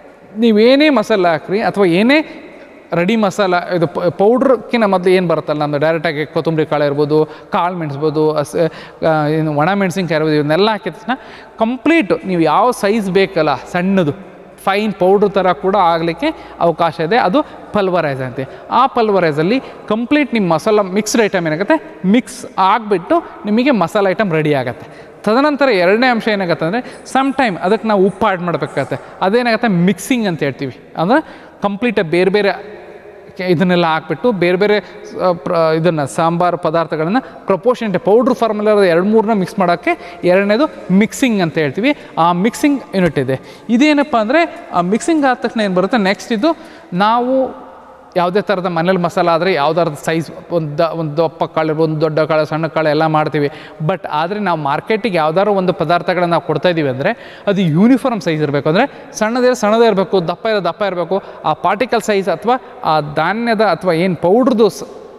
ನೀವೇನೇ ಮಸಾಲ ಹಾಕ್ರಿ ಅಥವಾ ಏನೇ ರೆಡಿ ಮಸಾಲ ಇದು ಪೌಡ್ರ್ಕಿನ್ನ ಮೊದಲು ಏನು ಬರುತ್ತಲ್ಲ ನಮ್ಮದು ಡೈರೆಕ್ಟಾಗಿ ಕೊತ್ತಂಬರಿ ಕಾಳು ಇರ್ಬೋದು ಕಾಳು ಮೆಣಸ್ಬೋದು ಹಸ್ ಆ, ಏನು ಒಣ ಮೆಣಸಿನ್ಕಾಯಿ ಇರ್ಬೋದು ಇವನ್ನೆಲ್ಲ ಹಾಕಿದ ತಕ್ಷಣ ಕಂಪ್ಲೀಟ್ ನೀವು ಯಾವ ಸೈಜ್ ಬೇಕಲ್ಲ ಸಣ್ಣದು ಫೈನ್ ಪೌಡ್ರ್ ಥರ ಕೂಡ ಆಗಲಿಕ್ಕೆ ಅವಕಾಶ ಇದೆ ಅದು ಪಲ್ವರೈಸ್ ಅಂತೆ ಆ ಪಲ್ವರೈಸಲ್ಲಿ ಕಂಪ್ಲೀಟ್ ನಿಮ್ಮ ಮಸಾಲ ಮಿಕ್ಸ್ಡ್ ಐಟಮ್ ಏನಾಗುತ್ತೆ ಮಿಕ್ಸ್ ಆಗಿಬಿಟ್ಟು ನಿಮಗೆ ಮಸಾಲ ಐಟಮ್ ರೆಡಿ ಆಗುತ್ತೆ ತದನಂತರ ಎರಡನೇ ಅಂಶ ಏನಾಗುತ್ತೆ ಅಂದರೆ ಸಮ್ ಟೈಮ್ ಅದಕ್ಕೆ ನಾವು ಉಪ್ಪು ಆ್ಯಡ್ ಮಾಡಬೇಕಾಗತ್ತೆ ಅದೇನಾಗುತ್ತೆ ಮಿಕ್ಸಿಂಗ್ ಅಂತ ಹೇಳ್ತೀವಿ ಅಂದರೆ ಕಂಪ್ಲೀಟ್ ಬೇರೆ ಬೇರೆ ಕೆ- ಇದನ್ನೆಲ್ಲ ಹಾಕ್ಬಿಟ್ಟು ಬೇರೆ ಬೇರೆ ಸ- ಪ್ರ ಇದನ್ನು ಸಾಂಬಾರು ಪದಾರ್ಥಗಳನ್ನು ಪ್ರಪೋರ್ಷನ್ ಪೌಡ್ರ್ ಫಾರ್ಮುಲಾ ಎರಡು ಮೂರನ್ನ ಮಿಕ್ಸ್ ಮಾಡೋಕ್ಕೆ ಎರಡನೇದು ಮಿಕ್ಸಿಂಗ್ ಅಂತ ಹೇಳ್ತೀವಿ ಆ ಮಿಕ್ಸಿಂಗ್ ಯೂನಿಟ್ ಇದೆ ಇದೇನಪ್ಪ ಅಂದರೆ ಆ ಮಿಕ್ಸಿಂಗ್ ಆದ ತಕ್ಷಣ ಏನು ಬರುತ್ತೆ ನೆಕ್ಸ್ಟ್ ಇದು ನಾವು ಯಾವುದೇ ಥರದ ಮನೇಲಿ ಮಸಾಲ ಆದರೆ ಯಾವ್ದಾರದ ಸೈಜ್ ಒಂದು ದ ಒಂದು ದಪ್ಪ ಕಾಳು ಇರ್ಬೋದು, ಒಂದು ದೊಡ್ಡ ಕಾಳು ಸಣ್ಣ ಕಾಳು ಎಲ್ಲ ಮಾಡ್ತೀವಿ ಬಟ್ ಆದರೆ ನಾವು ಮಾರ್ಕೆಟಿಗೆ ಯಾವ್ದಾದ್ರು ಒಂದು ಪದಾರ್ಥಗಳನ್ನ ನಾವು ಕೊಡ್ತಾ ಇದ್ದೀವಿ ಅಂದರೆ ಅದು ಯೂನಿಫಾರ್ಮ್ ಸೈಜ್ ಇರಬೇಕು ಅಂದರೆ ಸಣ್ಣದೇ ಸಣ್ಣದೇ ಇರಬೇಕು ದಪ್ಪ ಇರೋ ದಪ್ಪ ಇರಬೇಕು ಆ ಪಾರ್ಟಿಕಲ್ ಸೈಜ್ ಅಥವಾ ಆ ಧಾನ್ಯದ ಅಥವಾ ಏನು ಪೌಡ್ರದು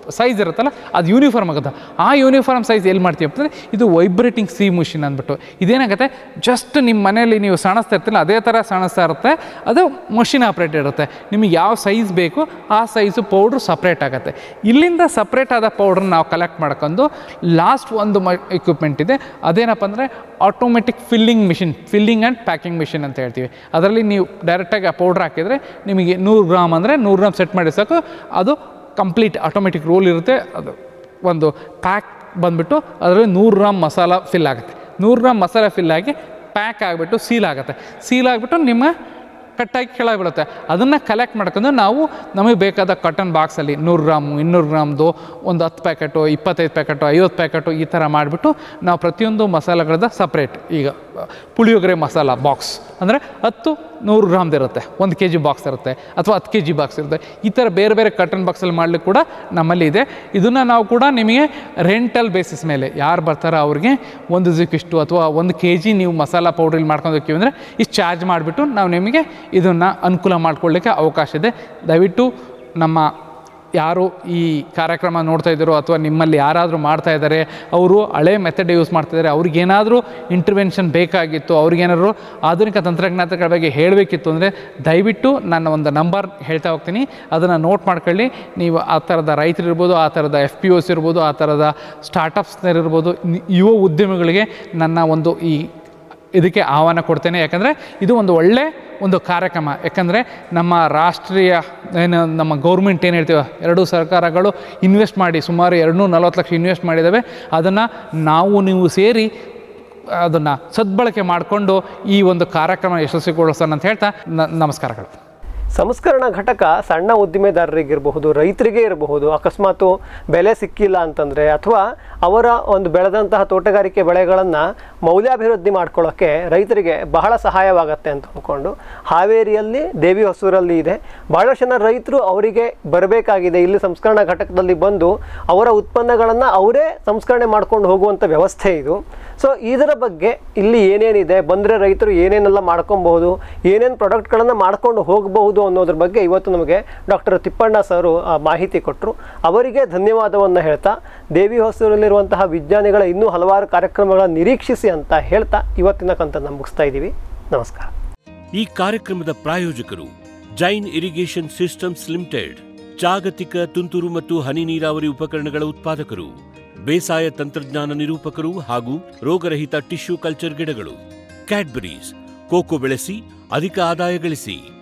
ಸೈಜ್ ಇರುತ್ತಲ್ಲ ಅದು ಯೂನಿಫಾರ್ಮ್ ಆಗುತ್ತೆ ಆ ಯೂನಿಫಾರ್ಮ್ ಸೈಜ್ ಎಲ್ಲಿ ಮಾಡ್ತೀವಿ ಅಂತಂದರೆ ಇದು ವೈಬ್ರೇಟಿಂಗ್ ಸಿ ಮಿಷಿನ್ ಅಂದ್ಬಿಟ್ಟು ಇದೇನಾಗುತ್ತೆ ಜಸ್ಟ್ ನಿಮ್ಮ ಮನೆಯಲ್ಲಿ ನೀವು ಸಣಸ್ತಾ ಇರ್ತಿಲ್ಲ ಅದೇ ಥರ ಸಣಸ್ತಾ ಇರುತ್ತೆ ಅದು ಮಷಿನ್ ಆಪ್ರೇಟ್ ಇರುತ್ತೆ ನಿಮಗೆ ಯಾವ ಸೈಜ್ ಬೇಕು ಆ ಸೈಜು ಪೌಡ್ರು ಸಪ್ರೇಟ್ ಆಗುತ್ತೆ ಇಲ್ಲಿಂದ ಸಪ್ರೇಟ್ ಆದ ಪೌಡ್ರನ್ನ ನಾವು ಕಲೆಕ್ಟ್ ಮಾಡ್ಕೊಂಡು ಲಾಸ್ಟ್ ಒಂದು ಮ ಇಕ್ವಿಪ್ಮೆಂಟ್ ಇದೆ ಅದೇನಪ್ಪ ಅಂದರೆ automatic filling machine filling and packing machine ಅಂತ ಹೇಳ್ತೀವಿ ಅದರಲ್ಲಿ ನೀವು ಡೈರೆಕ್ಟಾಗಿ ಆ ಪೌಡ್ರ್ ಹಾಕಿದರೆ ನಿಮಗೆ ನೂರು ಗ್ರಾಮ್ ಅಂದರೆ ನೂರು ಗ್ರಾಮ್ ಸೆಟ್ ಮಾಡಿ ಸಾಕು ಅದು ಕಂಪ್ಲೀಟ್ ಆಟೋಮೆಟಿಕ್ ರೋಲ್ ಇರುತ್ತೆ ಅದು ಒಂದು ಪ್ಯಾಕ್ ಬಂದುಬಿಟ್ಟು ಅದರಲ್ಲಿ ನೂರು ಗ್ರಾಮ್ ಮಸಾಲ ಫಿಲ್ ಆಗುತ್ತೆ ನೂರು ಗ್ರಾಮ್ ಮಸಾಲ ಫಿಲ್ ಆಗಿ ಪ್ಯಾಕ್ ಆಗಿಬಿಟ್ಟು ಸೀಲ್ ಆಗುತ್ತೆ ಸೀಲ್ ಆಗಿಬಿಟ್ಟು ನಿಮ್ಮ ಕಟ್ಟಾಗಿ ಕೆಳಗೆ ಬೀಳುತ್ತೆ ಅದನ್ನು ಕಲೆಕ್ಟ್ ಮಾಡ್ಕೊಂಡು ನಾವು ನಮಗೆ ಬೇಕಾದ ಕಾಟನ್ ಬಾಕ್ಸಲ್ಲಿ ನೂರು ಗ್ರಾಮು ಇನ್ನೂರು ಗ್ರಾಮ್ದು ಒಂದು ಹತ್ತು ಪ್ಯಾಕೆಟು ಇಪ್ಪತ್ತೈದು ಪ್ಯಾಕೆಟು ಐವತ್ತು ಪ್ಯಾಕೆಟು ಈ ಥರ ಮಾಡಿಬಿಟ್ಟು ನಾವು ಪ್ರತಿಯೊಂದು ಮಸಾಲೆಗಳದ್ದು ಸಪ್ರೇಟ್ ಈಗ ಪುಳಿಯೋಗರೆ ಮಸಾಲ ಬಾಕ್ಸ್ ಅಂದರೆ ಹತ್ತು ನೂರು ಗ್ರಾಮ್ದು ಇರುತ್ತೆ ಒಂದು ಕೆ ಜಿ ಬಾಕ್ಸ್ ಇರುತ್ತೆ ಅಥವಾ ಹತ್ತು ಕೆ ಜಿ ಬಾಕ್ಸ್ ಇರುತ್ತೆ ಈ ಥರ ಬೇರೆ ಬೇರೆ ಕಟನ್ ಬಾಕ್ಸಲ್ಲಿ ಮಾಡಲಿಕ್ಕೆ ಕೂಡ ನಮ್ಮಲ್ಲಿ ಇದೆ ಇದನ್ನು ನಾವು ಕೂಡ ನಿಮಗೆ ರೆಂಟಲ್ ಬೇಸಿಸ್ ಮೇಲೆ ಯಾರು ಬರ್ತಾರೋ ಅವ್ರಿಗೆ ಒಂದು ಇಷ್ಟು ಅಥವಾ ಒಂದು ಕೆ ಜಿ ನೀವು ಮಸಾಲ ಪೌಡ್ರ್ ಇಲ್ಲಿ ಮಾಡ್ಕೊಂಡು ಹೋಗ್ತೀವಿ ಅಂದರೆ ಇಷ್ಟು ಚಾರ್ಜ್ ಮಾಡಿಬಿಟ್ಟು ನಾವು ನಿಮಗೆ ಇದನ್ನು ಅನುಕೂಲ ಮಾಡ್ಕೊಳ್ಳಿಕ್ಕೆ ಅವಕಾಶ ಇದೆ ದಯವಿಟ್ಟು ನಮ್ಮ ಯಾರು ಈ ಕಾರ್ಯಕ್ರಮ ನೋಡ್ತಾ ಇದ್ದಾರೋ ಅಥವಾ ನಿಮ್ಮಲ್ಲಿ ಯಾರಾದರೂ ಮಾಡ್ತಾ ಇದ್ದಾರೆ ಅವರು ಹಳೆ ಮೆಥಡ್ ಯೂಸ್ ಮಾಡ್ತಿದ್ದಾರೆ ಅವ್ರಿಗೇನಾದರೂ ಇಂಟರ್ವೆನ್ಷನ್ ಬೇಕಾಗಿತ್ತು ಅವ್ರಿಗೇನಾದ್ರು ಆಧುನಿಕ ತಂತ್ರಜ್ಞಾನಗಳ ಬಗ್ಗೆ ಹೇಳಬೇಕಿತ್ತು ಅಂದರೆ ದಯವಿಟ್ಟು ನನ್ನ ಒಂದು ನಂಬರ್ ಹೇಳ್ತಾ ಹೋಗ್ತೀನಿ ಅದನ್ನು ನೋಟ್ ಮಾಡ್ಕೊಳ್ಳಿ ನೀವು ಆ ಥರದ ರೈತರು ಇರ್ಬೋದು ಆ ಥರದ ಎಫ್ ಪಿ ಒಸ್ ಇರ್ಬೋದು ಆ ಥರದ ಸ್ಟಾರ್ಟಪ್ಸ್ನಲ್ಲಿರ್ಬೋದು ಯುವ ಉದ್ಯಮಿಗಳಿಗೆ ನನ್ನ ಒಂದು ಈ ಇದಕ್ಕೆ ಆಹ್ವಾನ ಕೊಡ್ತೇನೆ ಯಾಕಂದರೆ ಇದು ಒಂದು ಒಳ್ಳೆ ಒಂದು ಕಾರ್ಯಕ್ರಮ ಯಾಕಂದರೆ ನಮ್ಮ ರಾಷ್ಟ್ರೀಯ ಏನು ನಮ್ಮ ಗೌರ್ಮೆಂಟ್ ಏನು ಹೇಳ್ತೀವಿ ಎರಡು ಸರ್ಕಾರಗಳು ಇನ್ವೆಸ್ಟ್ ಮಾಡಿ ಸುಮಾರು ಎರಡು ನಲ್ವತ್ತು ಲಕ್ಷ ಇನ್ವೆಸ್ಟ್ ಮಾಡಿದ್ದಾವೆ ಅದನ್ನು ನಾವು ನೀವು ಸೇರಿ ಅದನ್ನು ಸದ್ಬಳಕೆ ಮಾಡಿಕೊಂಡು ಈ ಒಂದು ಕಾರ್ಯಕ್ರಮ ಯಶಸ್ವಿಗೊಳಿಸೋಣ ಅಂತ ಹೇಳ್ತಾ ನ- ನಮಸ್ಕಾರಗಳು ಸಂಸ್ಕರಣಾ ಘಟಕ ಸಣ್ಣ ಉದ್ದಿಮೆದಾರರಿಗಿರಬಹುದು ರೈತರಿಗೆ ಇರಬಹುದು ಅಕಸ್ಮಾತು ಬೆಲೆ ಸಿಕ್ಕಿಲ್ಲ ಅಂತಂದರೆ ಅಥವಾ ಅವರ ಒಂದು ಬೆಳೆದಂತಹ ತೋಟಗಾರಿಕೆ ಬೆಳೆಗಳನ್ನು ಮೌಲ್ಯಾಭಿವೃದ್ಧಿ ಮಾಡ್ಕೊಳ್ಳೋಕ್ಕೆ ರೈತರಿಗೆ ಬಹಳ ಸಹಾಯವಾಗತ್ತೆ ಅಂತ ಅಂದ್ಕೊಂಡು ಹಾವೇರಿಯಲ್ಲಿ ದೇವಿ ಹೊಸೂರಲ್ಲಿ ಇದೆ ಬಹಳಷ್ಟು ಜನ ರೈತರು ಅವರಿಗೆ ಬರಬೇಕಾಗಿದೆ ಇಲ್ಲಿ ಸಂಸ್ಕರಣಾ ಘಟಕದಲ್ಲಿ ಬಂದು ಅವರ ಉತ್ಪನ್ನಗಳನ್ನು ಅವರೇ ಸಂಸ್ಕರಣೆ ಮಾಡ್ಕೊಂಡು ಹೋಗುವಂಥ ವ್ಯವಸ್ಥೆ ಇದು ಸೊ ಇದರ ಬಗ್ಗೆ ಇಲ್ಲಿ ಏನೇನಿದೆ ಬಂದರೆ ರೈತರು ಏನೇನೆಲ್ಲ ಮಾಡ್ಕೊಬಹುದು ಏನೇನು ಪ್ರಾಡಕ್ಟ್ಗಳನ್ನು ಮಾಡ್ಕೊಂಡು ಹೋಗಬಹುದು ಅನ್ನೋದ್ರ ಬಗ್ಗೆ ಇವತ್ತು ನಮಗೆ ಡಾಕ್ಟರ್ ತಿಪ್ಪಣ್ಣ ಸರು ಆ, ಮಾಹಿತಿ ಕೊಟ್ಟರು ಅವರಿಗೆ ಧನ್ಯವಾದವನ್ನು ಹೇಳ್ತಾ ದೇವಿ ಹೊಸೂರಲ್ಲಿರುವಂತಹ ವಿಜ್ಞಾನಿಗಳ ಇನ್ನೂ ಹಲವಾರು ಕಾರ್ಯಕ್ರಮಗಳ ನಿರೀಕ್ಷಿಸಿ ಅಂತ ಹೇಳ್ತಾ ಇವತ್ತಿನ ಕಂತನ್ನು ಮುಗಿಸ್ತಾ ಇದ್ದೀವಿ ನಮಸ್ಕಾರ ಈ ಕಾರ್ಯಕ್ರಮದ ಪ್ರಾಯೋಜಕರು ಜೈನ್ ಇರಿಗೇಷನ್ ಸಿಸ್ಟಮ್ಸ್ ಲಿಮಿಟೆಡ್ ಜಾಗತಿಕ ತುಂತುರು ಮತ್ತು ಹನಿ ನೀರಾವರಿ ಉಪಕರಣಗಳ ಉತ್ಪಾದಕರು ಬೇಸಾಯ ತಂತ್ರಜ್ಞಾನ ನಿರೂಪಕರು ಹಾಗೂ ರೋಗರಹಿತ ಟಿಶ್ಯೂ ಕಲ್ಚರ್ ಗಿಡಗಳು ಕ್ಯಾಡ್ಬರೀಸ್ ಕೋಕೋ ಬೆಳೆಸಿ ಅಧಿಕ ಆದಾಯ ಗಳಿಸಿ